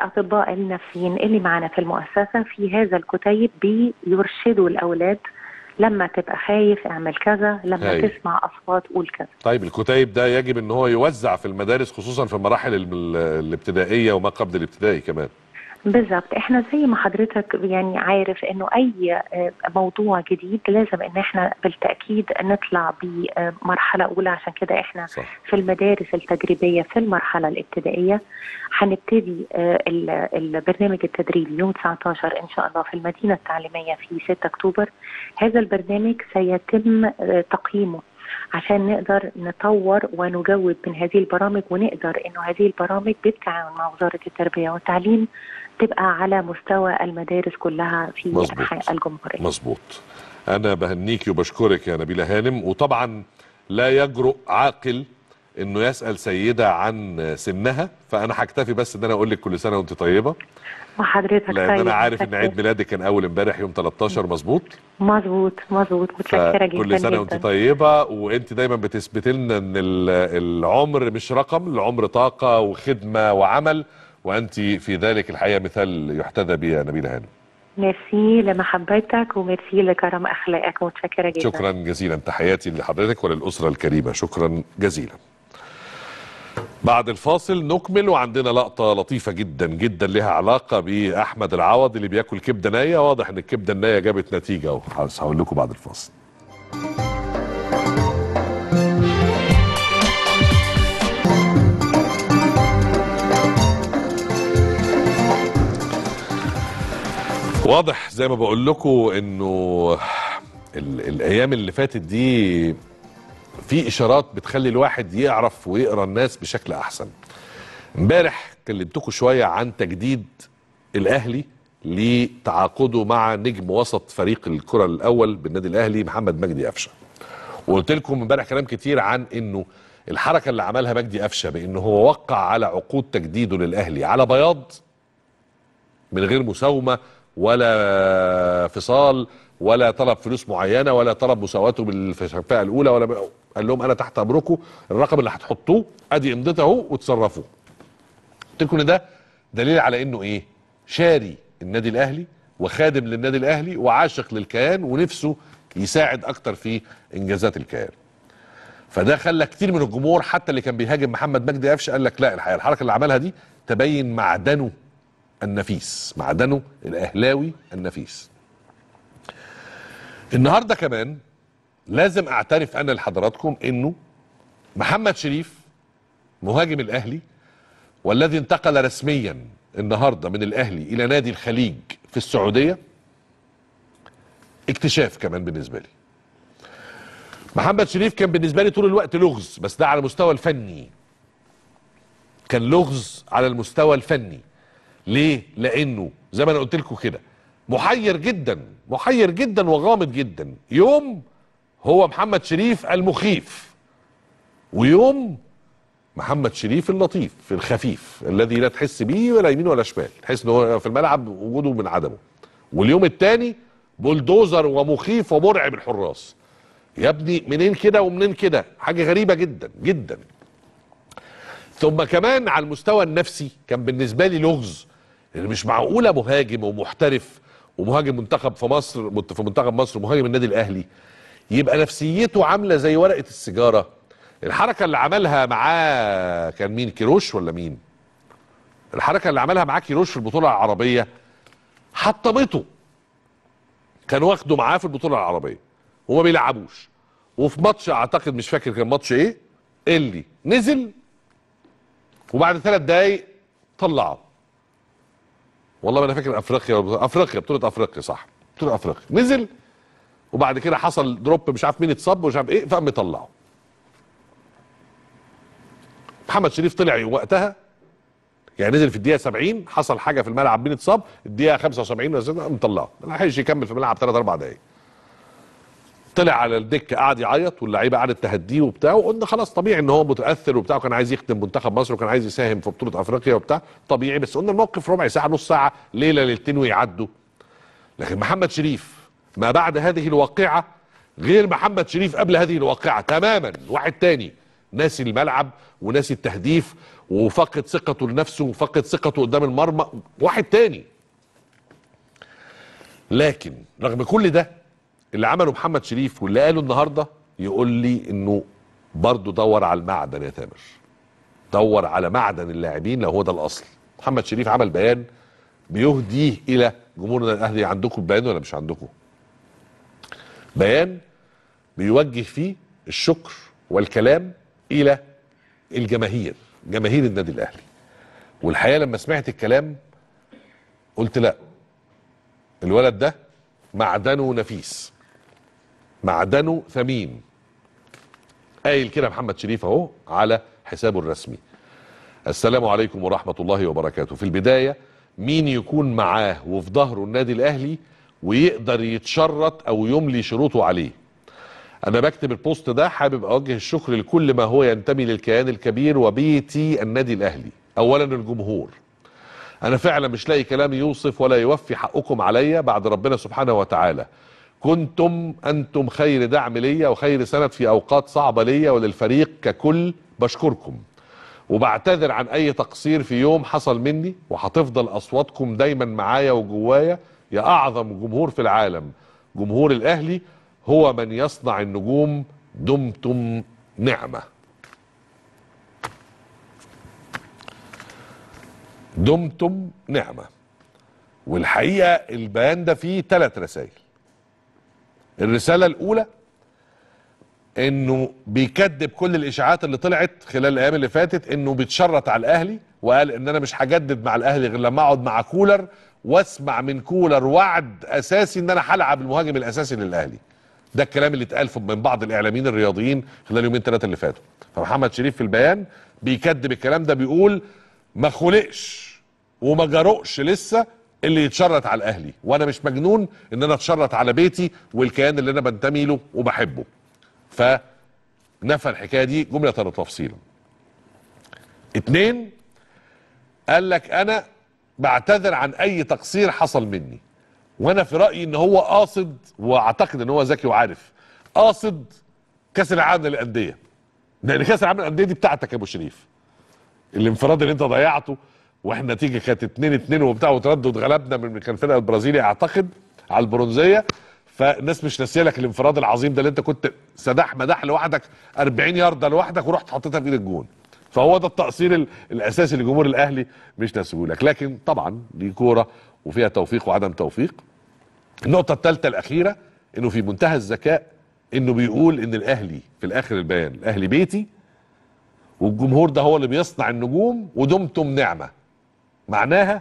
C: والاطباء النفسيين اللي معانا في المؤسسه في هذا الكتيب بيرشدوا الاولاد لما تبقى خايف اعمل كذا لما
A: هايل.
C: تسمع اصوات قول كذا
A: طيب الكتيب ده يجب ان هو يوزع في المدارس خصوصا في المراحل ال- الابتدائيه وما قبل الابتدائي كمان
C: بالظبط احنا زي ما حضرتك يعني عارف انه اي آه، موضوع جديد لازم ان احنا بالتاكيد نطلع بمرحله اولى عشان كده احنا
A: صح
C: في المدارس التجريبيه في المرحله الابتدائيه هنبتدي آه، ال- البرنامج التدريبي يوم 19 ان شاء الله في المدينه التعليميه في 6 اكتوبر هذا البرنامج سيتم آه، تقييمه عشان نقدر نطور ونجود من هذه البرامج ونقدر انه هذه البرامج بالتعاون مع وزاره التربيه والتعليم تبقى على مستوى المدارس كلها في
A: مظبوط.
C: انحاء الجمهوريه.
A: مظبوط انا بهنيكي وبشكرك يا نبيله هانم وطبعا لا يجرؤ عاقل انه يسال سيده عن سنها فانا هكتفي بس ان انا اقول لك كل سنه وانت طيبه
C: وحضرتك
A: لان
C: طيب
A: انا عارف ان
C: متشكرة.
A: عيد ميلادك كان اول امبارح يوم 13 مظبوط
C: مظبوط مظبوط متشكره جدا
A: كل سنه وانت
C: جدا.
A: طيبه وانت دايما بتثبت لنا ان ال- العمر مش رقم العمر طاقه وخدمه وعمل وانت في ذلك الحقيقه مثال يحتذى به يا نبيله هانم
C: ميرسي لمحبتك وميرسي لكرم اخلاقك متشكره جدا
A: شكرا جزيلا تحياتي لحضرتك وللأسرة الكريمة شكرا جزيلا بعد الفاصل نكمل وعندنا لقطة لطيفة جدا جدا لها علاقة بأحمد العوض اللي بياكل كبدة نية واضح ان الكبدة النية جابت نتيجة اهو بس هقول لكم بعد الفاصل واضح زي ما بقول لكم انه ال- الايام اللي فاتت دي في اشارات بتخلي الواحد يعرف ويقرا الناس بشكل احسن امبارح كلمتكم شويه عن تجديد الاهلي لتعاقده مع نجم وسط فريق الكره الاول بالنادي الاهلي محمد مجدي قفشه وقلت لكم امبارح كلام كتير عن انه الحركه اللي عملها مجدي قفشه بانه هو وقع على عقود تجديده للاهلي على بياض من غير مساومه ولا فصال ولا طلب فلوس معينه ولا طلب مساواته بالفئه الاولى ولا ب... قال لهم انا تحت امركم الرقم اللي هتحطوه ادي امضتي اهو وتصرفوا قلت لكم ان ده دليل على انه ايه شاري النادي الاهلي وخادم للنادي الاهلي وعاشق للكيان ونفسه يساعد اكتر في انجازات الكيان فده خلى كتير من الجمهور حتى اللي كان بيهاجم محمد مجدي قفشه قال لك لا الحقيقه الحركه اللي عملها دي تبين معدنه النفيس معدنه الاهلاوي النفيس النهارده كمان لازم اعترف انا لحضراتكم انه محمد شريف مهاجم الاهلي والذي انتقل رسميا النهارده من الاهلي الى نادي الخليج في السعوديه اكتشاف كمان بالنسبه لي محمد شريف كان بالنسبه لي طول الوقت لغز بس ده على المستوى الفني كان لغز على المستوى الفني ليه لانه زي ما انا قلت لكم كده محير جدا محير جدا وغامض جدا يوم هو محمد شريف المخيف ويوم محمد شريف اللطيف الخفيف الذي لا تحس بيه ولا يمين ولا شمال تحس ان هو في الملعب وجوده من عدمه واليوم الثاني بولدوزر ومخيف ومرعب الحراس يا ابني منين كده ومنين كده حاجه غريبه جدا جدا ثم كمان على المستوى النفسي كان بالنسبه لي لغز لان مش معقوله مهاجم ومحترف ومهاجم منتخب في مصر في منتخب مصر ومهاجم النادي الاهلي يبقى نفسيته عامله زي ورقه السيجاره الحركه اللي عملها معاه كان مين كيروش ولا مين الحركه اللي عملها معاه كيروش في البطوله العربيه حطمته كان واخده معاه في البطوله العربيه وما بيلعبوش وفي ماتش اعتقد مش فاكر كان ماتش ايه اللي نزل وبعد ثلاث دقايق طلعه والله ما انا فاكر افريقيا ولا- افريقيا بطوله افريقيا صح بطوله افريقيا نزل وبعد كده حصل دروب مش عارف مين اتصاب ومش عارف ايه فقام مطلعه محمد شريف طلع وقتها يعني نزل في الدقيقه 70 حصل حاجه في الملعب مين اتصاب الدقيقه 75 ولا قام مطلعه ما لحقش يكمل في الملعب ثلاث اربع دقايق طلع على الدكه قعد يعيط واللعيبه قعدت تهديه وبتاع وقلنا خلاص طبيعي ان هو متاثر وبتاع وكان عايز يخدم منتخب مصر وكان عايز يساهم في بطوله افريقيا وبتاع طبيعي بس قلنا الموقف ربع ساعه نص ساعه ليله ليلتين ويعدوا لكن محمد شريف ما بعد هذه الواقعه غير محمد شريف قبل هذه الواقعه تماما واحد تاني ناسي الملعب وناسي التهديف وفقد ثقته لنفسه وفقد ثقته قدام المرمى واحد تاني لكن رغم كل ده اللي عمله محمد شريف واللي قاله النهارده يقول لي انه برضه دور على المعدن يا تامر دور على معدن اللاعبين لو هو ده الاصل محمد شريف عمل بيان بيهديه الى جمهورنا الاهلي عندكم البيان ولا مش عندكم بيان بيوجه فيه الشكر والكلام الى الجماهير جماهير النادي الاهلي والحقيقه لما سمعت الكلام قلت لا الولد ده معدنه نفيس معدنه ثمين قايل كده محمد شريف اهو على حسابه الرسمي السلام عليكم ورحمة الله وبركاته في البداية مين يكون معاه وفي ظهره النادي الأهلي ويقدر يتشرط أو يملي شروطه عليه أنا بكتب البوست ده حابب أوجه الشكر لكل ما هو ينتمي للكيان الكبير وبيتي النادي الأهلي أولا الجمهور أنا فعلا مش لاقي كلام يوصف ولا يوفي حقكم عليا بعد ربنا سبحانه وتعالى كنتم أنتم خير دعم ليا وخير سند في أوقات صعبة ليا وللفريق ككل بشكركم وبعتذر عن اي تقصير في يوم حصل مني وهتفضل اصواتكم دايما معايا وجوايا يا اعظم جمهور في العالم جمهور الاهلي هو من يصنع النجوم دمتم نعمه دمتم نعمه والحقيقه البيان ده فيه ثلاث رسائل الرساله الاولى انه بيكذب كل الاشاعات اللي طلعت خلال الايام اللي فاتت انه بيتشرط على الاهلي وقال ان انا مش هجدد مع الاهلي غير لما اقعد مع كولر واسمع من كولر وعد اساسي ان انا هلعب المهاجم الاساسي للاهلي ده الكلام اللي اتقال من بعض الاعلاميين الرياضيين خلال اليومين ثلاثه اللي فاتوا فمحمد شريف في البيان بيكذب الكلام ده بيقول ما خلقش وما جرؤش لسه اللي يتشرط على الاهلي وانا مش مجنون ان انا اتشرط على بيتي والكيان اللي انا بنتمي له وبحبه فنفى الحكايه دي جمله وتفصيلا اتنين قال لك انا بعتذر عن اي تقصير حصل مني وانا في رايي ان هو قاصد واعتقد ان هو ذكي وعارف قاصد كاس العالم للانديه لان كاس العالم للانديه دي بتاعتك يا ابو شريف الانفراد اللي انت ضيعته واحنا النتيجه كانت 2 2 وبتاع وتردد غلبنا من كان الفرقه البرازيلي اعتقد على البرونزيه فالناس مش ناسيه لك الانفراد العظيم ده اللي انت كنت سداح مداح لوحدك 40 يارده لوحدك ورحت حطيتها في ايد الجون فهو ده التقصير ال- الاساسي لجمهور الاهلي مش ناسيه لك لكن طبعا دي كوره وفيها توفيق وعدم توفيق النقطه الثالثه الاخيره انه في منتهى الذكاء انه بيقول ان الاهلي في الاخر البيان الاهلي بيتي والجمهور ده هو اللي بيصنع النجوم ودمتم نعمه معناها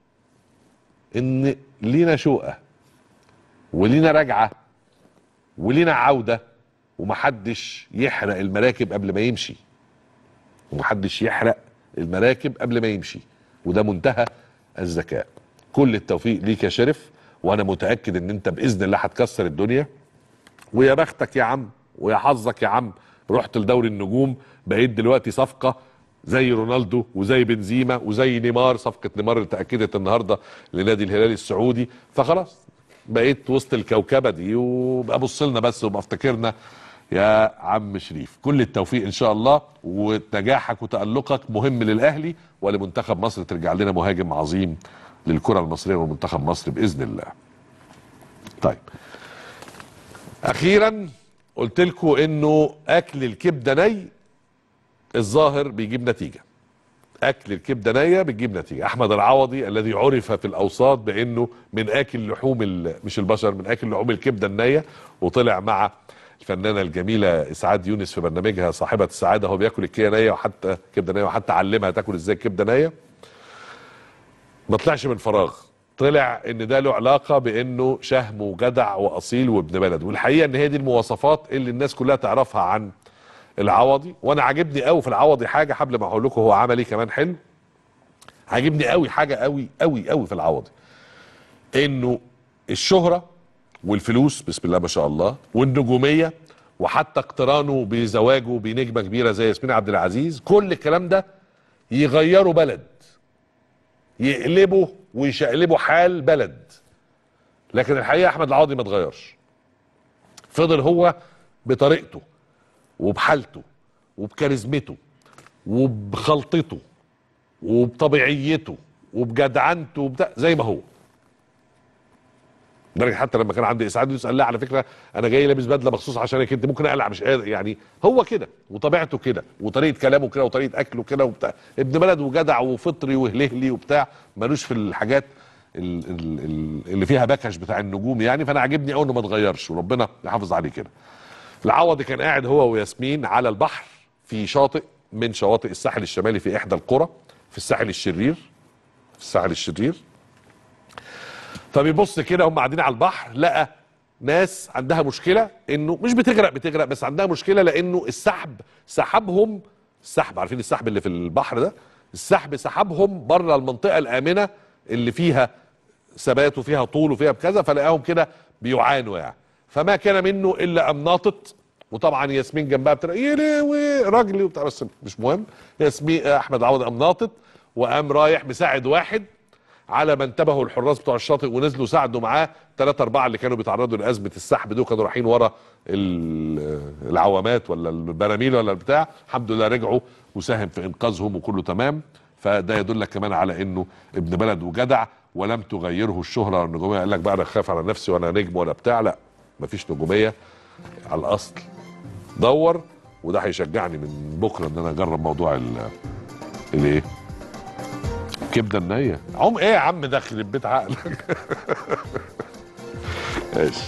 A: ان لينا شقه ولينا رجعه ولينا عوده ومحدش يحرق المراكب قبل ما يمشي ومحدش يحرق المراكب قبل ما يمشي وده منتهى الذكاء كل التوفيق ليك يا شرف وانا متاكد ان انت باذن الله هتكسر الدنيا ويا بختك يا عم ويا حظك يا عم رحت لدوري النجوم بقيت دلوقتي صفقه زي رونالدو وزي بنزيما وزي نيمار صفقه نيمار اللي اتاكدت النهارده لنادي الهلال السعودي فخلاص بقيت وسط الكوكبه دي وبقى بص لنا بس وبقى افتكرنا يا عم شريف كل التوفيق ان شاء الله ونجاحك وتالقك مهم للاهلي ولمنتخب مصر ترجع لنا مهاجم عظيم للكره المصريه ومنتخب مصر باذن الله طيب اخيرا قلت لكم انه اكل الكبده ني الظاهر بيجيب نتيجه اكل الكبده نيه بتجيب نتيجه احمد العوضي الذي عرف في الاوساط بانه من اكل لحوم ال- مش البشر من اكل لحوم الكبده النيه وطلع مع الفنانه الجميله اسعاد يونس في برنامجها صاحبه السعاده هو بياكل الكبده نيه وحتى كبده نيه وحتى علمها تاكل ازاي الكبده نيه ما طلعش من فراغ طلع ان ده له علاقه بانه شهم وجدع واصيل وابن بلد والحقيقه ان هي دي المواصفات اللي الناس كلها تعرفها عن العوضي وانا عاجبني قوي في العوضي حاجه قبل ما اقول لكم هو عمل ايه كمان حلو عاجبني قوي حاجه قوي قوي قوي في العوضي انه الشهره والفلوس بسم الله ما شاء الله والنجوميه وحتى اقترانه بزواجه بنجمه كبيره زي ياسمين عبد العزيز كل الكلام ده يغيروا بلد يقلبوا ويشقلبوا حال بلد لكن الحقيقه احمد العوضي ما اتغيرش فضل هو بطريقته وبحالته وبكاريزمته وبخلطته وبطبيعيته وبجدعنته وبتاع زي ما هو لدرجه حتى لما كان عندي اسعاد يسال لها على فكره انا جاي لابس بدله مخصوص عشانك انت ممكن اقلع مش قادر يعني هو كده وطبيعته كده وطريقه كلامه كده وطريقه اكله كده وبتاع ابن بلد وجدع وفطري وهلهلي وبتاع ملوش في الحاجات ال- ال- ال- اللي فيها بكش بتاع النجوم يعني فانا عاجبني قوي انه ما اتغيرش وربنا يحافظ عليه كده العوضي كان قاعد هو وياسمين على البحر في شاطئ من شواطئ الساحل الشمالي في احدى القرى في الساحل الشرير في الساحل الشرير فبيبص كده هم قاعدين على البحر لقى ناس عندها مشكله انه مش بتغرق بتغرق بس عندها مشكله لانه السحب سحبهم السحب عارفين السحب اللي في البحر ده السحب سحبهم بره المنطقه الامنه اللي فيها ثبات وفيها طول وفيها بكذا فلقاهم كده بيعانوا يعني فما كان منه الا ام ناطط وطبعا ياسمين جنبها بتقول يا لهوي راجلي وبتاع بس مش مهم ياسمين احمد عوض قام ناطط وقام رايح مساعد واحد على ما انتبهوا الحراس بتوع الشاطئ ونزلوا ساعدوا معاه ثلاثة أربعة اللي كانوا بيتعرضوا لأزمة السحب دول كانوا رايحين ورا ال- العوامات ولا البراميل ولا البتاع الحمد لله رجعوا وساهم في إنقاذهم وكله تمام فده يدلك كمان على إنه ابن بلد وجدع ولم تغيره الشهرة والنجومية قال لك بقى أنا خاف على نفسي وأنا نجم ولا بتاع لا مفيش نجومية على الأصل دور وده هيشجعني من بكرة إن أنا أجرب موضوع ال الإيه؟ كبده النيه عم ايه يا عم داخل البيت عقلك ماشي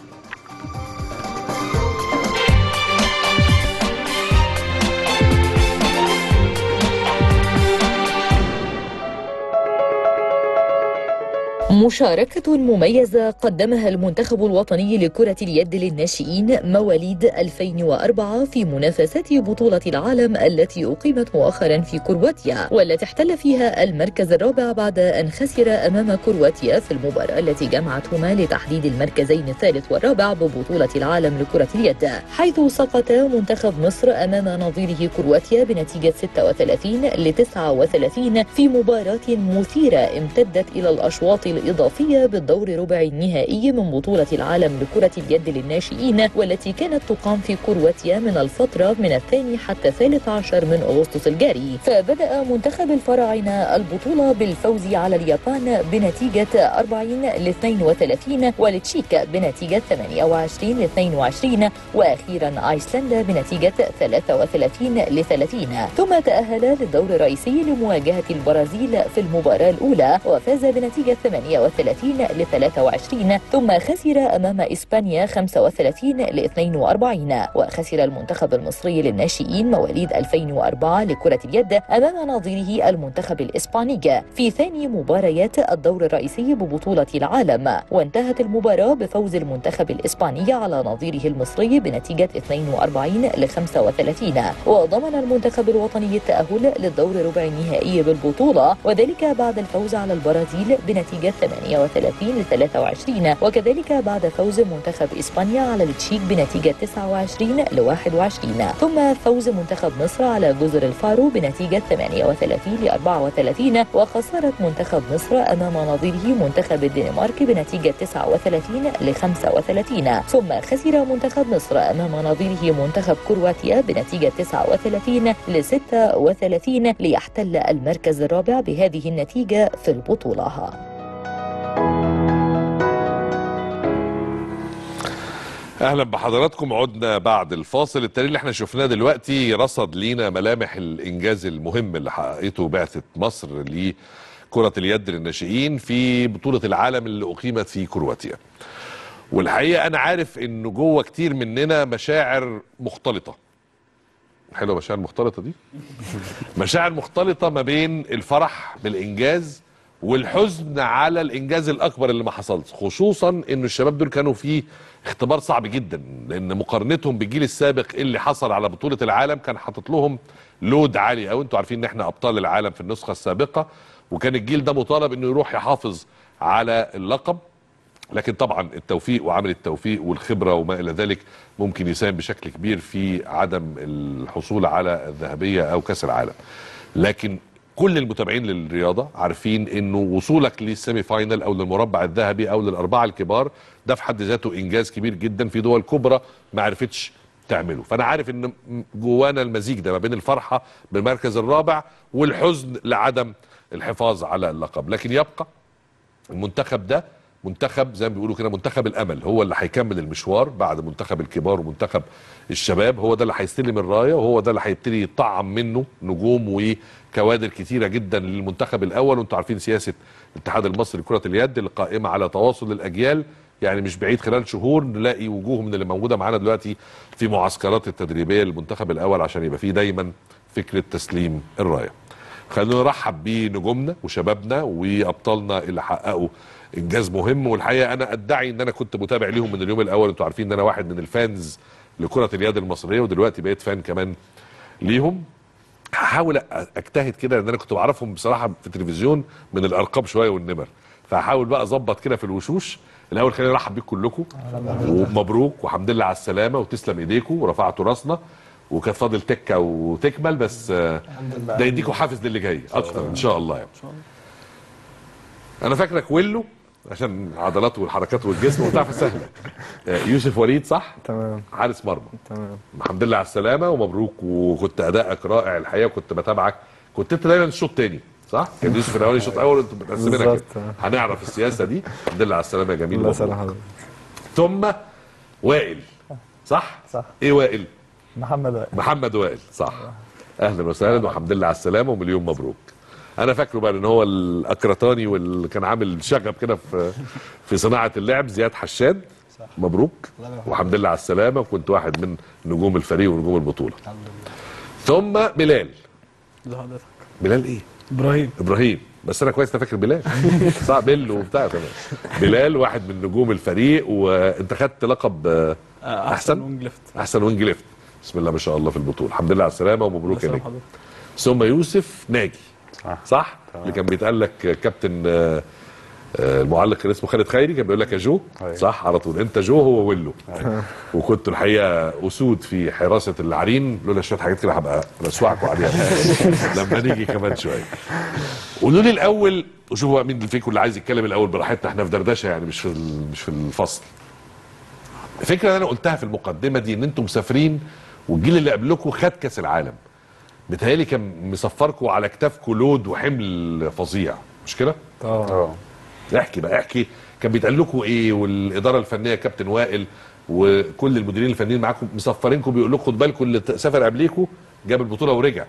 B: مشاركة مميزة قدمها المنتخب الوطني لكرة اليد للناشئين مواليد 2004 في منافسات بطولة العالم التي أقيمت مؤخرا في كرواتيا والتي احتل فيها المركز الرابع بعد أن خسر أمام كرواتيا في المباراة التي جمعتهما لتحديد المركزين الثالث والرابع ببطولة العالم لكرة اليد حيث سقط منتخب مصر أمام نظيره كرواتيا بنتيجة 36 ل 39 في مباراة مثيرة امتدت إلى الأشواط الإضافية بالدور ربع النهائي من بطولة العالم لكرة اليد للناشئين والتي كانت تقام في كرواتيا من الفترة من الثاني حتى الثالث عشر من أغسطس الجاري فبدأ منتخب الفراعنة البطولة بالفوز على اليابان بنتيجة 40 ل 32 والتشيك بنتيجة 28 ل 22 وأخيرا أيسلندا بنتيجة 33 ل 30 ثم تأهل للدور الرئيسي لمواجهة البرازيل في المباراة الأولى وفاز بنتيجة 38 ل 23 ثم خسر أمام إسبانيا 35 ل 42 وخسر المنتخب المصري للناشئين مواليد 2004 لكرة اليد أمام نظيره المنتخب الإسباني في ثاني مباريات الدور الرئيسي ببطولة العالم وانتهت المباراة بفوز المنتخب الإسباني على نظيره المصري بنتيجة 42 ل 35 وضمن المنتخب الوطني التأهل للدور ربع النهائي بالبطولة وذلك بعد الفوز على البرازيل بنتيجة 38 ل 23 وكذلك بعد فوز منتخب إسبانيا على التشيك بنتيجة 29 ل 21 ثم فوز منتخب مصر على جزر الفارو بنتيجة 38 ل 34 وخسارة منتخب مصر أمام نظيره منتخب الدنمارك بنتيجة 39 ل 35 ثم خسر منتخب مصر أمام نظيره منتخب كرواتيا بنتيجة 39 ل 36 ليحتل المركز الرابع بهذه النتيجة في البطولة
A: اهلا بحضراتكم عدنا بعد الفاصل التقرير اللي احنا شفناه دلوقتي رصد لينا ملامح الانجاز المهم اللي حققته بعثه مصر لكره اليد للناشئين في بطوله العالم اللي اقيمت في كرواتيا والحقيقه انا عارف انه جوه كتير مننا مشاعر مختلطه حلوه مشاعر مختلطه دي مشاعر مختلطه ما بين الفرح بالانجاز والحزن على الانجاز الاكبر اللي ما حصلش خصوصا ان الشباب دول كانوا في اختبار صعب جدا لان مقارنتهم بالجيل السابق اللي حصل على بطوله العالم كان حاطط لهم لود عالي قوي انتوا عارفين ان احنا ابطال العالم في النسخه السابقه وكان الجيل ده مطالب انه يروح يحافظ على اللقب لكن طبعا التوفيق وعمل التوفيق والخبره وما الى ذلك ممكن يساهم بشكل كبير في عدم الحصول على الذهبيه او كاس العالم لكن كل المتابعين للرياضه عارفين انه وصولك للسيمي فاينل او للمربع الذهبي او للاربعه الكبار ده في حد ذاته انجاز كبير جدا في دول كبرى ما عرفتش تعمله فانا عارف ان جوانا المزيج ده ما بين الفرحه بالمركز الرابع والحزن لعدم الحفاظ على اللقب لكن يبقى المنتخب ده منتخب زي ما بيقولوا كده منتخب الامل هو اللي هيكمل المشوار بعد منتخب الكبار ومنتخب الشباب هو ده اللي هيستلم الرايه وهو ده اللي هيبتدي يطعم منه نجوم وكوادر كتيره جدا للمنتخب الاول وانتم عارفين سياسه الاتحاد المصري لكره اليد اللي قائمه على تواصل الاجيال يعني مش بعيد خلال شهور نلاقي وجوه من اللي موجوده معانا دلوقتي في معسكرات التدريبيه للمنتخب الاول عشان يبقى فيه دايما فكره تسليم الرايه. خلينا نرحب بنجومنا وشبابنا وابطالنا اللي حققوا انجاز مهم والحقيقه انا ادعي ان انا كنت متابع ليهم من اليوم الاول انتوا عارفين ان انا واحد من الفانز لكره اليد المصريه ودلوقتي بقيت فان كمان ليهم هحاول أ- اجتهد كده لان انا كنت بعرفهم بصراحه في التلفزيون من الارقام شويه والنمر فهحاول بقى اظبط كده في الوشوش الاول خليني ارحب بيكم كلكم ومبروك وحمد لله على السلامه وتسلم ايديكم ورفعتوا راسنا وكانت فاضل تكه وتكمل بس آه، ده يديكوا حافز للي جاي اكتر ان شاء الله يعني انا فاكرك ويلو عشان العضلات والحركات والجسم وبتاع سهله آه، يوسف وليد صح
D: تمام
A: حارس مرمى
D: تمام
A: الحمد لله على السلامه ومبروك وكنت ادائك رائع الحقيقه كنت بتابعك كنت انت دايما الشوط تاني صح؟ كان يوسف الاولاني الشوط الاول انتوا متقسمينها كده
D: بالظبط.
A: هنعرف السياسه دي الحمد لله على السلامه يا جميل
D: الله
A: مبروك.
D: يسلم حضرتك
A: ثم وائل صح؟
E: صح.
A: ايه وائل؟
E: محمد وائل
A: محمد وائل صح اهلا وسهلا والحمد لله على السلامه ومليون مبروك انا فاكره بقى ان هو الاكرتاني واللي كان عامل شغب كده في في صناعه اللعب زياد حشاد مبروك والحمد لله على السلامه وكنت واحد من نجوم الفريق ونجوم البطوله ثم بلال
F: لحضرتك
A: بلال ايه
F: ابراهيم
A: ابراهيم بس انا كويس أنا فاكر بلال صح بيل وبتاع تمام بلال واحد من نجوم الفريق وانت خدت لقب آه،
F: آه،
A: أحسن؟
F: وينج ليفت
A: احسن وينج ليفت بسم الله ما شاء الله في البطوله الحمد لله على السلامه ومبروك يا
F: سلام
A: نجم
F: حضرتك
A: ثم يوسف ناجي
D: صح.
A: صح اللي كان بيتقال لك كابتن آه، آه، المعلق كان اسمه خالد خيري كان بيقول لك يا جو
D: أيوة.
A: صح على طول انت جو هو ويلو وكنتوا الحقيقه اسود في حراسه العرين لولا شويه حاجات كده هبقى رسوعكم عليها لما نيجي كمان شويه قولوا لي الاول وشوفوا بقى مين اللي فيكم اللي عايز يتكلم الاول براحتنا احنا في دردشه يعني مش في ال- مش في الفصل الفكره اللي انا قلتها في المقدمه دي ان انتم مسافرين والجيل اللي قبلكم خد كاس العالم بتهيألي كان مسفركم على كتافكم لود وحمل فظيع مش كده؟
D: اه
A: احكي بقى احكي كان بيتقال لكم ايه والاداره الفنيه كابتن وائل وكل المديرين الفنيين معاكم مسفرينكم بيقول لكم خد بالكم اللي سافر قبليكم جاب البطوله ورجع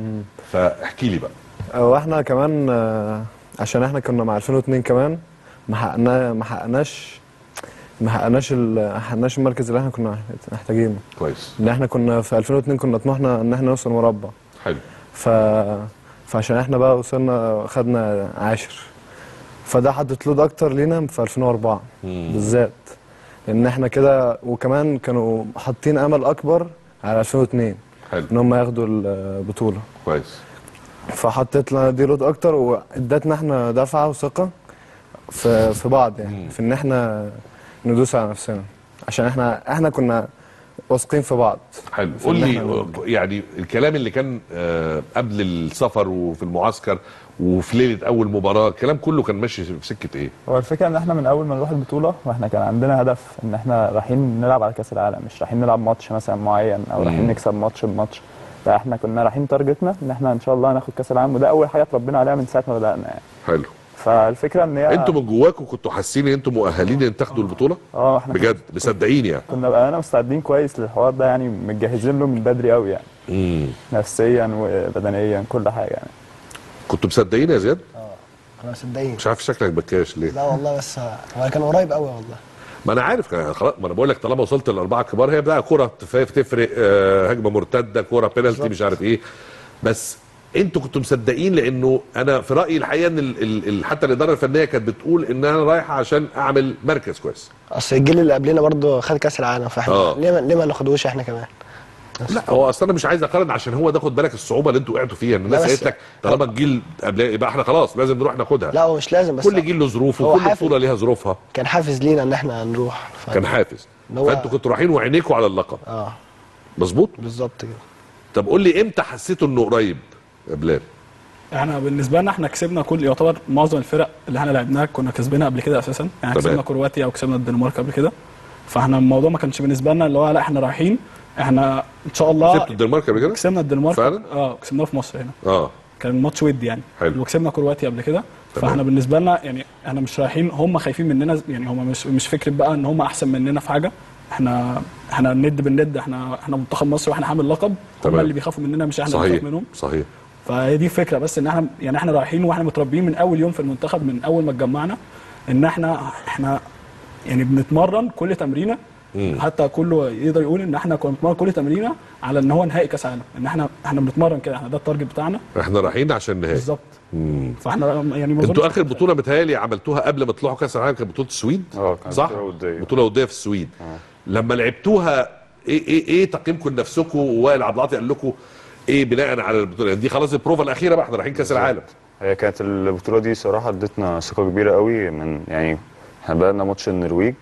A: فاحكي لي بقى
D: واحنا كمان آه، عشان احنا كنا مع 2002 كمان ما حققنا ما حققناش ما حققناش ال- ما حققناش المركز اللي احنا كنا محتاجينه
A: كويس
D: ان احنا كنا في 2002 كنا طموحنا ان احنا نوصل مربع
A: حلو
D: ف فعشان احنا بقى وصلنا خدنا عاشر فده حدد لود اكتر لينا في 2004 بالذات لان احنا كده وكمان كانوا حاطين امل اكبر على 2002
A: حلو
D: ان هم ياخدوا البطوله
A: كويس
D: فحطيت لنا دي لود اكتر وادتنا احنا دفعه وثقه في في بعض يعني في ان احنا ندوس على نفسنا عشان احنا احنا كنا واثقين في بعض
A: حلو
D: في
A: قول
D: اللي
A: لي
D: احنا
A: يعني الكلام اللي كان آه، قبل السفر وفي المعسكر وفي ليله اول مباراه الكلام كله كان ماشي في سكه ايه؟
E: هو الفكره ان احنا من اول ما نروح البطوله واحنا كان عندنا هدف ان احنا رايحين نلعب على كاس العالم مش رايحين نلعب ماتش مثلا معين او رايحين
A: مم.
E: نكسب ماتش بماتش لا احنا كنا رايحين تارجتنا ان احنا ان شاء الله هناخد كاس العالم وده اول حاجه اتربينا عليها من ساعه ما بدانا يعني
A: حلو
E: فالفكره ان هي
A: انتوا من جواكم كنتوا حاسين ان انتوا مؤهلين ان تاخدوا البطوله؟
E: اه احنا
A: بجد مصدقين يعني
E: كنا بقى مستعدين كويس للحوار ده يعني متجهزين له من بدري قوي يعني
A: امم
E: نفسيا وبدنيا كل حاجه يعني
A: كنتوا مصدقين يا زياد؟
G: انا مصدقين
A: مش عارف شكلك بكاش ليه؟
G: لا والله بس هو كان قريب قوي والله
A: ما انا عارف كان خلاص ما انا بقول لك طالما وصلت للاربعه الكبار هي بقى كره تف- تفرق آه، هجمه مرتده كره بينالتي مش عارف ايه بس انتوا كنتوا مصدقين لانه انا في رايي الحقيقه ان ال ال ال حتى الاداره الفنيه كانت بتقول ان انا رايحه عشان اعمل مركز كويس
G: اصل الجيل اللي قبلنا برضه خد كاس العالم فاحنا
A: آه.
G: ليه ما ليه ما ناخدوش احنا كمان
A: لا هو اصلا انا مش عايز اقارن عشان هو ده خد بالك الصعوبه اللي انتوا وقعتوا فيها ان الناس
G: بس-
A: قالت لك طالما الجيل قبل يبقى احنا خلاص لازم نروح ناخدها
G: لا هو مش لازم بس
A: كل جيل له ظروفه
G: هو
A: وكل
G: حافز.
A: بطوله ليها ظروفها
G: كان حافز لينا ان احنا نروح ف...
A: كان حافز
G: اللي هو-
A: فانتوا كنتوا رايحين وعينيكوا على اللقب
G: اه
A: مظبوط
G: بالظبط كده
A: طب قول لي امتى حسيتوا انه قريب يا بلال
F: احنا بالنسبه لنا احنا كسبنا كل يعتبر معظم الفرق اللي احنا لعبناها كنا كسبانها قبل كده اساسا يعني
A: تمام.
F: كسبنا كرواتيا وكسبنا الدنمارك قبل كده فاحنا الموضوع ما كانش بالنسبه لنا اللي هو لا احنا رايحين احنا ان شاء الله
A: كسبتوا الدنمارك قبل كده؟
F: كسبنا الدنمارك
A: فعلا؟
F: اه كسبناها في مصر هنا
A: اه
F: كان ماتش ودي يعني
A: حلو.
F: وكسبنا كرواتيا قبل كده فاحنا بالنسبه لنا يعني احنا مش رايحين هم خايفين مننا يعني هم مش مش فكره بقى ان هم احسن مننا في حاجه احنا احنا ند بالند احنا احنا منتخب مصر واحنا حامل لقب هم
A: تمام.
F: اللي بيخافوا مننا مش احنا اللي
A: صحيح
F: بنخاف منهم
A: صحيح
F: فهي دي الفكره بس ان احنا يعني احنا رايحين واحنا متربيين من اول يوم في المنتخب من اول ما اتجمعنا ان احنا احنا يعني بنتمرن كل تمرينه حتى كله يقدر يقول ان احنا كنا بنتمرن كل تمرينه على ان هو نهائي كاس عالم ان احنا احنا بنتمرن كده احنا ده التارجت بتاعنا
A: احنا رايحين عشان نهائي
F: بالظبط فاحنا يعني ما
A: انتوا
F: أظنش-
A: اخر بطوله متهيألي عملتوها قبل ما تطلعوا كاس العالم كانت بطوله السويد
H: اه كانت
A: صح
H: بطولة ودية.
A: بطوله وديه في السويد لما لعبتوها ايه ايه ايه تقييمكم لنفسكم ووائل عبد العاطي قال لكم ايه بناء على البطوله يعني دي خلاص البروفا الاخيره بقى احنا رايحين كاس العالم
H: هي كانت البطولة دي صراحة ادتنا ثقة كبيرة قوي من يعني احنا بدأنا ماتش النرويج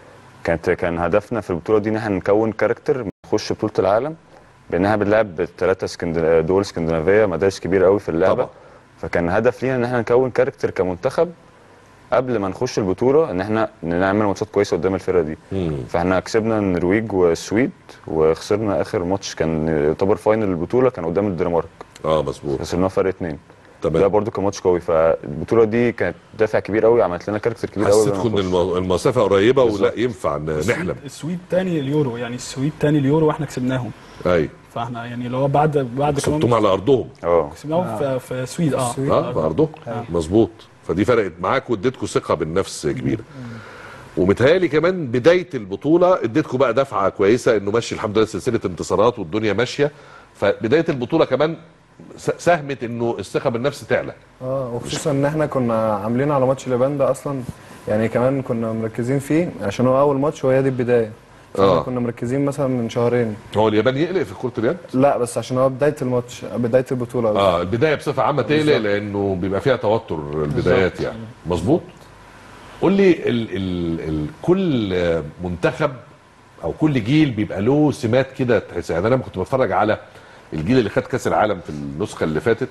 H: كانت كان هدفنا في البطولة دي ان احنا نكون كاركتر نخش بطولة العالم بانها بنلعب ثلاثة اسكندنا... دول اسكندنافية مدارس كبيرة قوي في اللعبة
A: طبعا.
H: فكان هدف لينا ان احنا نكون كاركتر كمنتخب قبل ما نخش البطولة ان احنا نعمل ماتشات كويسة قدام الفرقة دي فاحنا كسبنا النرويج والسويد وخسرنا اخر ماتش كان يعتبر فاينل البطولة كان قدام الدنمارك
A: اه مظبوط
H: خسرناه فرق اتنين ده
A: تمام
H: برضو كان ماتش قوي فالبطوله دي كانت دافع كبير قوي عملت لنا كاركتر كبير قوي
A: حسيتكم ان الم- المسافه قريبه ولا ينفع ن- نحلم
F: السويد تاني اليورو يعني السويد تاني اليورو واحنا كسبناهم
A: اي
F: فاحنا يعني اللي هو بعد بعد
A: صبتم
F: كمان
A: على ارضهم
H: اه
F: كسبناهم في في السويد اه
A: اه في ارضهم مظبوط فدي فرقت معاك واديتكم ثقه بالنفس كبيره ومتهيألي كمان بدايه البطوله اديتكم بقى دفعه كويسه انه ماشي الحمد لله سلسله انتصارات والدنيا ماشيه فبدايه البطوله كمان س- ساهمت انه الثقه بالنفس تعلى
D: اه وخصوصا ان احنا كنا عاملين على ماتش اليابان ده اصلا يعني كمان كنا مركزين فيه عشان هو اول ماتش وهي دي البدايه فاحنا
A: آه.
D: كنا مركزين مثلا من شهرين
A: هو اليابان يقلق في كره اليد
D: لا بس عشان هو بدايه الماتش بدايه البطوله قصدي.
A: اه البدايه بصفه عامه تقلق لانه بيبقى فيها توتر البدايات يعني مظبوط قول لي ال ال ال كل آه، منتخب او كل جيل بيبقى له سمات كده تحس يعني انا لما كنت بتفرج على الجيل اللي خد كاس العالم في النسخه اللي فاتت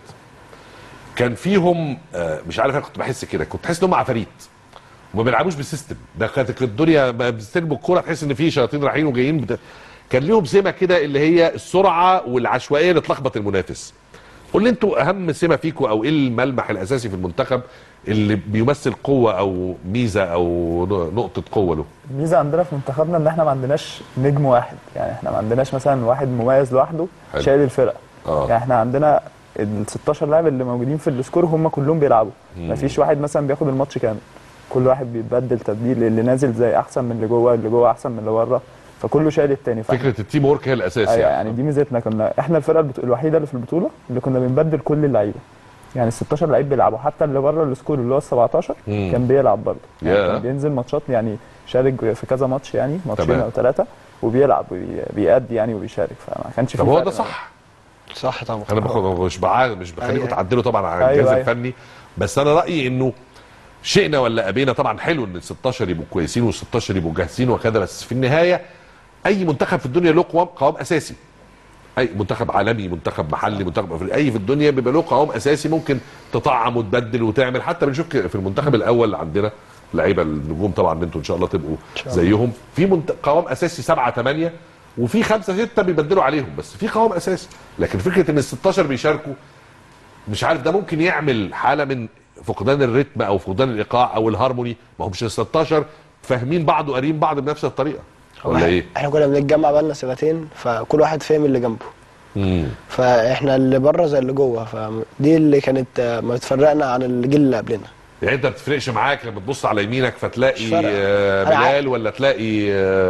A: كان فيهم آه، مش عارف انا كنت بحس كده كنت بحس ان هم عفاريت وما بيلعبوش بسيستم ده كانت الدنيا ما بيستلموا الكوره تحس ان في شياطين رايحين وجايين بت... كان ليهم سمه كده اللي هي السرعه والعشوائيه اللي تلخبط المنافس قول لي انتوا اهم سمه فيكم او ايه الملمح الاساسي في المنتخب اللي بيمثل قوه او ميزه او ن- نقطه قوه له
E: الميزه عندنا في منتخبنا ان احنا ما عندناش نجم واحد يعني احنا ما عندناش مثلا واحد مميز لوحده
A: حلو.
E: شايل الفرقه
A: آه.
E: يعني احنا عندنا ال 16 لاعب اللي موجودين في السكور هم كلهم بيلعبوا ما فيش واحد مثلا بياخد الماتش كامل كل واحد بيتبدل تبديل اللي نازل زي احسن من اللي جوه اللي جوه احسن من اللي بره فكله شايل التاني فاحنا-
A: فكره التيم ورك هي الاساس
E: ايوه يعني دي ميزتنا كنا احنا الفرقه البطو... الوحيده اللي في البطوله اللي كنا بنبدل كل اللعيبه يعني ال 16 لعيب بيلعبوا حتى اللي بره السكور اللي هو ال 17
A: مم.
E: كان بيلعب برضه يعني
A: ياه.
E: كان بينزل ماتشات يعني شارك في كذا ماتش يعني ماتشين
A: تمام.
E: او ثلاثه وبيلعب وبي- بيأدي يعني وبيشارك فما كانش في
A: طب هو
E: فرق
A: ده
E: ما-
A: صح
G: صح طبعا
A: انا باخد مش بعا مش بخليكم
G: أيوة.
A: تعدلوا طبعا على
E: أيوة،
A: الجهاز
E: أيوة.
A: الفني بس انا رايي انه شئنا ولا ابينا طبعا حلو ان ال 16 يبقوا كويسين وال 16 يبقوا جاهزين وكذا بس في النهايه اي منتخب في الدنيا له قوام قوام اساسي اي منتخب عالمي منتخب محلي منتخب افريقي اي في الدنيا بيبقى له قوام اساسي ممكن تطعم وتبدل وتعمل حتى بنشوف ك- في المنتخب الاول عندنا لعيبه النجوم طبعا ان انتوا ان شاء الله تبقوا زيهم في منت... قوام اساسي سبعه ثمانيه وفي خمسه سته بيبدلوا عليهم بس في قوام اساسي لكن فكره ان ال 16 بيشاركوا مش عارف ده ممكن يعمل حاله من فقدان الريتم او فقدان الايقاع او الهارموني ما همش ال 16 فاهمين بعض وقارين بعض بنفس الطريقه ولا ايه؟
G: احنا كنا بنتجمع بقالنا سنتين فكل واحد فاهم اللي جنبه
A: مم.
G: فاحنا اللي بره زي اللي جوه فدي اللي كانت آه، ما بتفرقنا عن الجيل اللي قبلنا
A: يعني انت ما بتفرقش معاك لما تبص على يمينك
G: مش
A: فتلاقي
G: فارقة.
A: آه،
G: أنا عارف.
A: بلال ولا تلاقي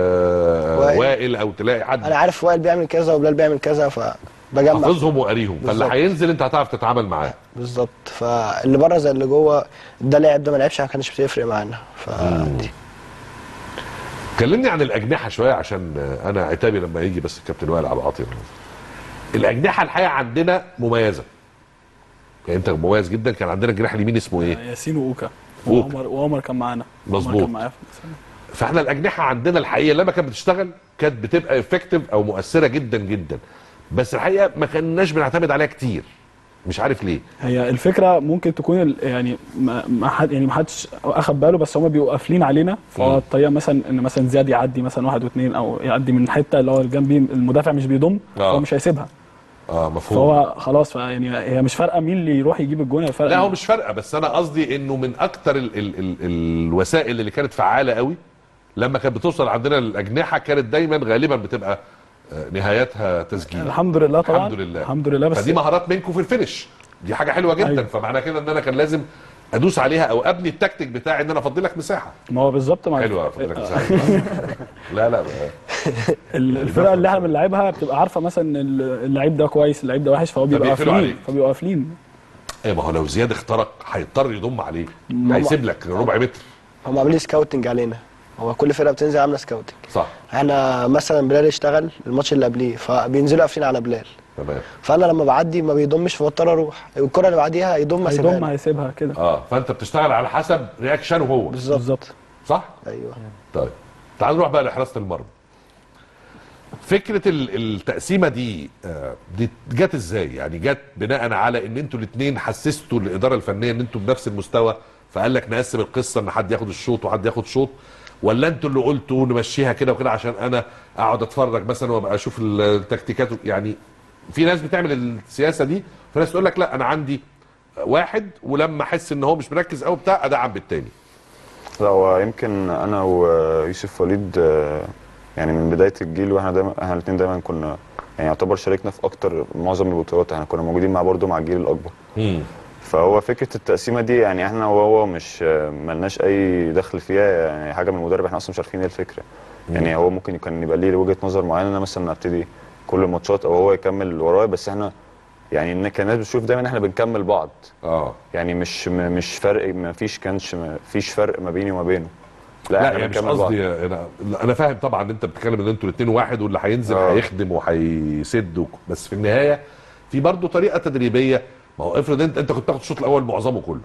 A: آه،
G: وائل.
A: وائل او تلاقي
G: انا
A: حد
G: عارف وائل بيعمل كذا وبلال بيعمل كذا فبجمع
A: حافظهم وقاريهم فاللي
G: بالظبط.
A: هينزل انت هتعرف تتعامل معاه
G: بالظبط فاللي بره زي اللي جوه ده لعب ده ما لعبش ما كانش بتفرق معانا فدي
A: كلمني عن الاجنحه شويه عشان آه، انا عتابي لما يجي بس الكابتن وائل عبد العاطي الاجنحه الحقيقه عندنا مميزه يعني انت مميز جدا كان عندنا الجناح اليمين اسمه ايه؟
F: ياسين واوكا
A: وأوكا.
F: وعمر وعمر كان معانا عمر
A: مظبوط.
F: كان معايا في المسابقة.
A: فاحنا الاجنحه عندنا الحقيقه لما كانت بتشتغل كانت بتبقى افكتيف او مؤثره جدا جدا بس الحقيقه ما كناش بنعتمد عليها كتير مش عارف ليه
F: هي الفكره ممكن تكون ال- يعني ما ما حد يعني ما حدش اخد باله بس هم بيبقوا قافلين علينا فهو
A: مم.
F: الطريقه مثلا ان مثلا زياد يعدي مثلا واحد واثنين او يعدي من حته اللي هو الجنبي المدافع مش بيضم
A: آه.
F: هو مش هيسيبها
A: اه مفهوم
F: فهو خلاص يعني هي مش فارقه مين اللي يروح يجيب الجون هي فارقه
A: لا هو مش فارقه بس انا قصدي انه من اكتر ال ال ال الوسائل اللي كانت فعاله قوي لما كانت بتوصل عندنا الاجنحه كانت دايما غالبا بتبقى آه، نهايتها تسجيل
F: الحمد لله طبعا
A: الحمد لله
F: الحمد لله بس
A: فدي مهارات منكم في الفينش دي حاجه حلوه جدا
F: أيوة.
A: فمعنى كده ان انا كان لازم ادوس عليها او ابني التكتيك بتاعي ان انا افضي لك مساحه
F: ما هو بالظبط ما
A: حلوه افضي لك مساحه لا لا
F: ال- الفرقه اللي احنا بنلعبها بتبقى عارفه مثلا إن اللعيب ده كويس اللعيب ده وحش فهو بيبقى
A: فبيقفلوا
F: قافلين
A: عليك.
F: فبيبقوا قافلين
A: ايه ما هو لو زياد اخترق هيضطر يضم عليه
G: ما-
A: هيسيب لك ربع متر
G: هم عاملين سكاوتنج علينا هو كل فرقه بتنزل عامله سكاوتنج
A: صح
G: احنا مثلا بلال اشتغل الماتش اللي قبليه فبينزلوا قافلين على بلال
A: تمام
G: فانا لما بعدي ما بيضمش فبضطر اروح الكره اللي بعديها يضم اسيبها
F: هيضم
G: له.
F: هيسيبها كده
A: اه فانت بتشتغل على حسب رياكشنه هو
G: بالظبط
F: بالظبط
A: صح
G: ايوه
A: طيب تعال نروح بقى لحراسه المرمى فكره ال- التقسيمه دي آه، دي جت ازاي يعني جت بناء على ان انتوا الاثنين حسستوا الاداره الفنيه ان انتوا بنفس المستوى فقال لك نقسم القصه ان حد ياخد الشوط وحد ياخد شوط ولا انتوا اللي قلتوا نمشيها كده وكده عشان انا اقعد اتفرج مثلا وابقى اشوف التكتيكات يعني في ناس بتعمل السياسه دي في ناس تقول لك لا انا عندي واحد ولما احس ان هو مش مركز قوي بتاع ادعم بالتاني
H: لا هو يمكن انا ويوسف وليد آه، يعني من بدايه الجيل واحنا دايما احنا الاثنين دايما كنا يعني يعتبر شاركنا في اكتر معظم البطولات احنا كنا موجودين مع برضه مع الجيل الاكبر فهو فكره التقسيمه دي يعني احنا وهو مش آه، ملناش اي دخل فيها يعني حاجه من المدرب احنا اصلا مش عارفين ايه الفكره يعني هو ممكن كان يبقى ليه وجهه نظر معينه انا مثلا ابتدي كل الماتشات او هو يكمل ورايا بس احنا يعني ان كان الناس بتشوف دايما احنا بنكمل بعض
A: اه
H: يعني مش م- مش فرق ما فيش كانش ما فيش فرق ما بيني وما بينه لا,
A: لا
H: احنا
A: يعني مش
H: بنكمل بعض
A: قصدي انا انا فاهم طبعا ان انت بتتكلم ان انتوا الاثنين واحد واللي هينزل
H: آه.
A: هيخدم وهيسد وك- بس في النهايه في برضه طريقه تدريبيه ما هو افرض انت انت كنت تاخد الشوط الاول معظمه كله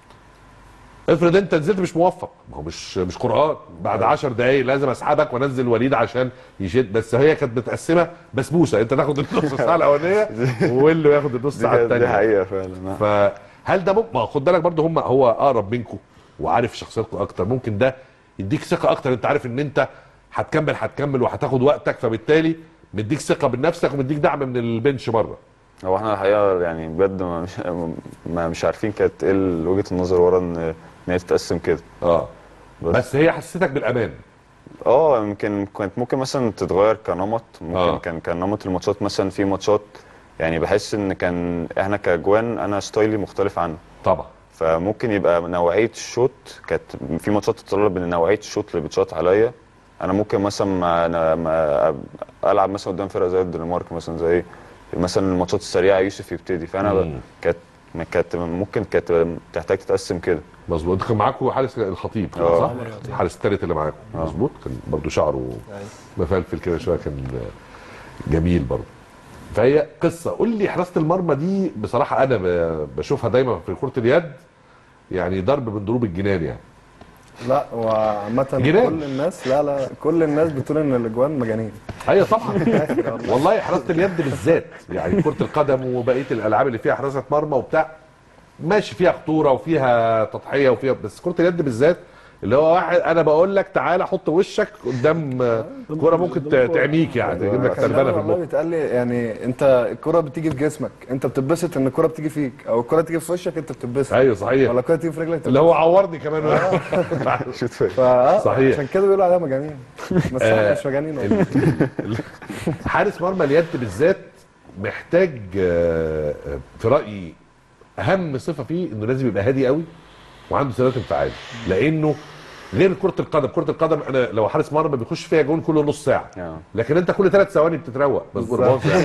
A: افرض انت نزلت مش موفق ما هو مش مش قران بعد 10 دقايق لازم اسحبك وانزل وليد عشان يشد بس هي كانت متقسمه بسبوسه انت تاخد النص ساعه الاولانيه واللي ياخد النص
H: دي,
A: ساعه
H: كانت- دي
A: الثانيه
H: حقيقه فعلا آه.
A: فهل ده ممكن ما هو خد بالك برضه هم هو اقرب منكم وعارف شخصيتكم اكتر ممكن ده يديك ثقه اكتر انت عارف ان انت هتكمل هتكمل وهتاخد وقتك فبالتالي مديك ثقه بنفسك ومديك دعم من البنش بره
H: هو احنا الحقيقه يعني بجد ما مش, ما مش عارفين كانت ايه وجهه النظر ورا ان ان هي تتقسم كده
A: اه
H: بس,
A: بس هي حسيتك بالامان
H: اه يمكن كانت ممكن مثلا تتغير كنمط ممكن
A: آه.
H: آه. كان كان نمط الماتشات مثلا في ماتشات يعني بحس ان كان احنا كجوان انا ستايلي مختلف عنه
A: طبعا
H: فممكن يبقى نوعيه الشوط كانت في ماتشات تتطلب ان نوعيه الشوط اللي بتشاط عليا انا ممكن مثلا ما ما ما العب مثلا قدام فرقه زي الدنمارك مثلا زي مثلا الماتشات السريعه يوسف يبتدي فانا
A: مم.
H: كانت كانت ممكن كانت تحتاج تتقسم كده
A: مظبوط كان معاكم حارس الخطيب
H: آه.
A: صح؟ الحارس الثالث اللي معاكم مظبوط كان برضه شعره مفلفل كده شويه كان جميل برضه فهي قصه قول لي حراسه المرمى دي بصراحه انا ب- بشوفها دايما في كره اليد يعني ضرب من ضروب الجنان يعني
D: لا وعامة
A: جنان.
D: كل الناس لا لا كل الناس بتقول ان الاجوان مجانين
A: ايوه طبعا والله حراسه اليد بالذات يعني كره القدم وبقيه الالعاب اللي فيها حراسه مرمى وبتاع ماشي فيها خطوره وفيها تضحيه وفيها بس كره اليد بالذات اللي هو واحد انا بقول لك تعالى حط وشك قدام آه، كوره ممكن ت- تعميك يعني تجيب لك
D: كان
A: تربانه في
D: والله
A: المخ
D: بيتقال لي يعني انت الكرة بتيجي في جسمك انت بتتبسط ان الكرة بتيجي فيك او الكرة تيجي في وشك انت بتتبسط
A: ايوه صحيح
D: ولا الكرة تيجي في رجلك
A: اللي هو عورني كمان
H: شوت فين
D: فا
A: صحيح.
D: عشان كده بيقولوا عليها مجانين بس
A: آه،
D: احنا مش مجانين والله.
A: ال- حارس مرمى اليد بالذات محتاج آه، آه، في رايي اهم صفه فيه انه لازم يبقى هادي قوي وعنده ثبات انفعالي لانه غير كره القدم كره القدم انا لو حارس مرمى بيخش فيها جون كل نص ساعه
H: آه.
A: لكن انت كل ثلاث ثواني بتتروق بس
D: بالظبط.
A: يعني.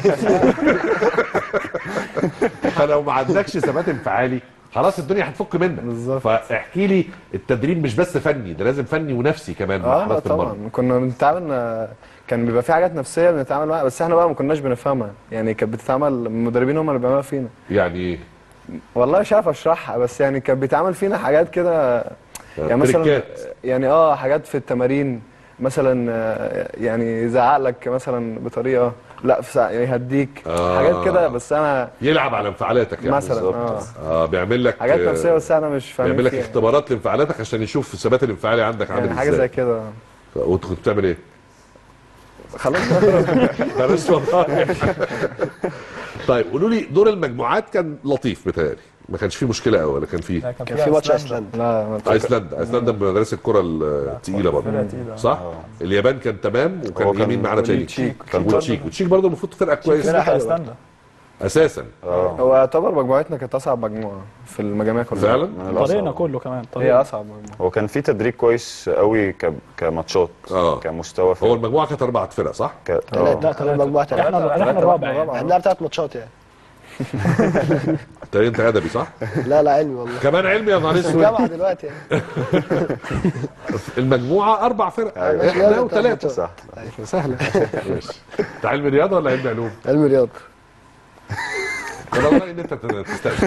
A: فلو ما عندكش ثبات انفعالي خلاص الدنيا هتفك منك
D: بالظبط.
A: فاحكي لي التدريب مش بس فني ده لازم فني ونفسي كمان مع
D: اه لا
A: حراسه المرمى
D: طبعا كنا بنتعامل آه، كان بيبقى في حاجات نفسيه بنتعامل معاها بس احنا بقى ما كناش بنفهمها يعني كانت بتتعمل المدربين هم اللي بيعملوها فينا
A: يعني ايه
D: والله مش عارف اشرحها بس يعني كان بيتعمل فينا حاجات كده يعني مثلا
A: تريكات.
D: يعني اه حاجات في التمارين مثلا آه، يعني يزعق لك مثلا بطريقه لا في ساعة يهديك
A: آه.
D: حاجات كده بس انا
A: يلعب على انفعالاتك يعني
D: مثلا اه
A: اه بيعمل لك
D: حاجات
A: آه،
D: نفسيه بس انا مش فاهم
A: بيعمل لك
D: فيها.
A: اختبارات لانفعالاتك عشان يشوف الثبات الانفعالي عندك عامل
D: يعني حاجه زي
A: ازاي
D: كده
A: وانت كنت بتعمل ايه؟
D: خلاص
A: بلاش والله طيب قولوا لي دور المجموعات كان لطيف بتهيألي ما كانش فيه مشكله قوي ولا كان فيه
E: لا،
G: كان في ماتش ايسلندا
D: لا ما
A: ايسلندا ايسلندا من مدارس الكره الثقيله برضه
E: فرقة تقيلة.
A: صح اليابان كان تمام وكان
H: هو
A: إيه
H: كان
A: مين معانا تاني
E: والتشيك.
H: كان
A: والتشيك والتشيك برضه المفروض فرقه كويسه
E: فرقة
G: حلوة.
E: ايسلندا
A: اساسا
H: اه
D: هو يعتبر مجموعتنا كانت اصعب مجموعه في المجاميع كلها
A: فعلا
H: من الأصعب.
F: طريقنا كله كمان
D: هي
F: طريقنا
D: اصعب مجموعه
H: هو كان في تدريج كويس قوي ك... كماتشات
A: آه.
H: كمستوى
A: هو
H: فرق
A: المجموعه كانت اربع فرق صح؟
H: ك...
G: ثلاثة
H: آه.
G: ثلاثة مجموعة ثلاثة
F: احنا احنا الرابع يعني.
G: احنا بنلعب ثلاث ماتشات يعني
A: انت انت ادبي صح؟
G: لا لا علمي والله
A: كمان علمي يا نهار
G: في
A: اسود
G: الجامعة دلوقتي يعني
A: المجموعه اربع فرق
H: أيوة.
A: احنا
G: ثلاث
A: وثلاثه
G: ماتشات.
H: صح
A: سهله ماشي انت علم رياضه ولا علم علوم؟
G: علمي رياضة
A: انا رايي ان انت تستاذن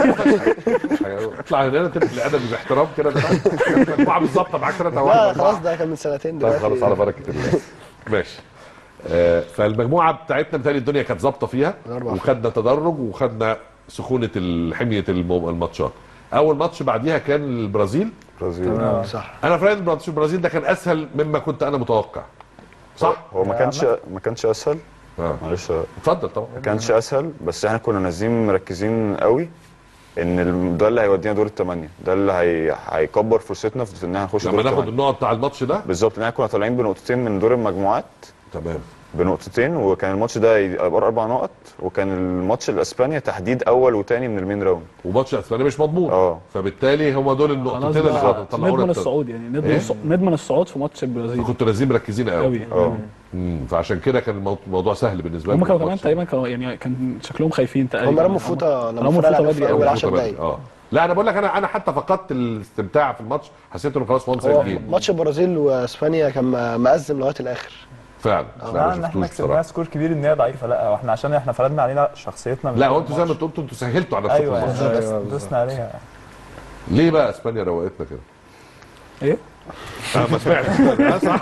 A: اطلع هنا تبقى الادبي باحترام كده المجموعه بالظبط معاك ثلاث
G: لا
A: اوائل
G: خلاص ده كان من سنتين
A: طيب
G: دلوقتي
A: خلاص على بركه الله ماشي آه، فالمجموعه بتاعتنا بتهيألي الدنيا كانت ظابطه فيها
G: الأربع
A: وخدنا تدرج وخدنا سخونه ال- حميه الم- الماتشات اول ماتش بعديها كان البرازيل
H: برازيل
G: صح
A: انا في رايي الماتش البرازيل ده كان اسهل مما كنت انا متوقع صح
H: هو ما كانش ما كانش اسهل
A: اه
H: معلش
A: اتفضل طبعا
H: ما كانش اسهل بس احنا كنا نازلين مركزين قوي ان ال- ده اللي هيودينا دور الثمانيه ده اللي هي... هيكبر فرصتنا في ان احنا نخش
A: لما
H: دور
A: ناخد
H: الثمانيه
A: النقط بتاع الماتش ده
H: بالظبط ان احنا كنا طالعين بنقطتين من دور المجموعات
A: تمام
H: بنقطتين وكان الماتش ده يبقى اربع نقط وكان الماتش الاسبانيا تحديد اول وثاني من المين راوند
A: وماتش اسبانيا مش مضمون
H: اه.
A: فبالتالي هم دول
F: خلاص
A: النقطتين اللي
F: بقى
A: طلعونا
F: نضمن
A: الت-
F: الصعود يعني نضمن
A: إيه؟
F: الص- نضمن الصعود في ماتش البرازيل
A: كنتوا نازلين مركزين قوي
F: قوي
H: اه
A: امم فعشان كده كان المو- الموضوع سهل بالنسبه
F: هم
A: لكم
F: كانوا كمان
A: الماتش.
F: تقريبا كانوا يعني كان شكلهم خايفين تقريبا
G: هم رموا فوطة لما
F: رموا
G: الفرقة
F: فوطة
G: لعبت
F: بدري
G: في
F: قوي.
G: أول
A: أول
G: 10
A: فترة
G: دقايق
A: اه لا انا بقول لك انا انا حتى فقدت الاستمتاع في الماتش حسيت انه خلاص وان سايد
G: هو
A: جيم
G: ماتش البرازيل واسبانيا كان م- مأزم لغاية الآخر
A: فعلا
E: لا
A: لا
E: ان
A: ما
E: احنا
A: شفتوش
E: كسبناها
A: بصراحه
E: سكور كبير ان هي ضعيفه لا احنا عشان احنا فردنا علينا شخصيتنا من
A: لا
E: أول
A: هو انتوا زي ما
E: الماتش.
A: انتوا قلتوا انتوا سهلتوا على نفسكم
E: ايوه
A: الماتش.
E: يعني
D: أيوة،
E: بس دوسنا عليها
A: ليه بقى اسبانيا روقتنا كده؟
F: ايه
A: اه ما سمعتش آه، صح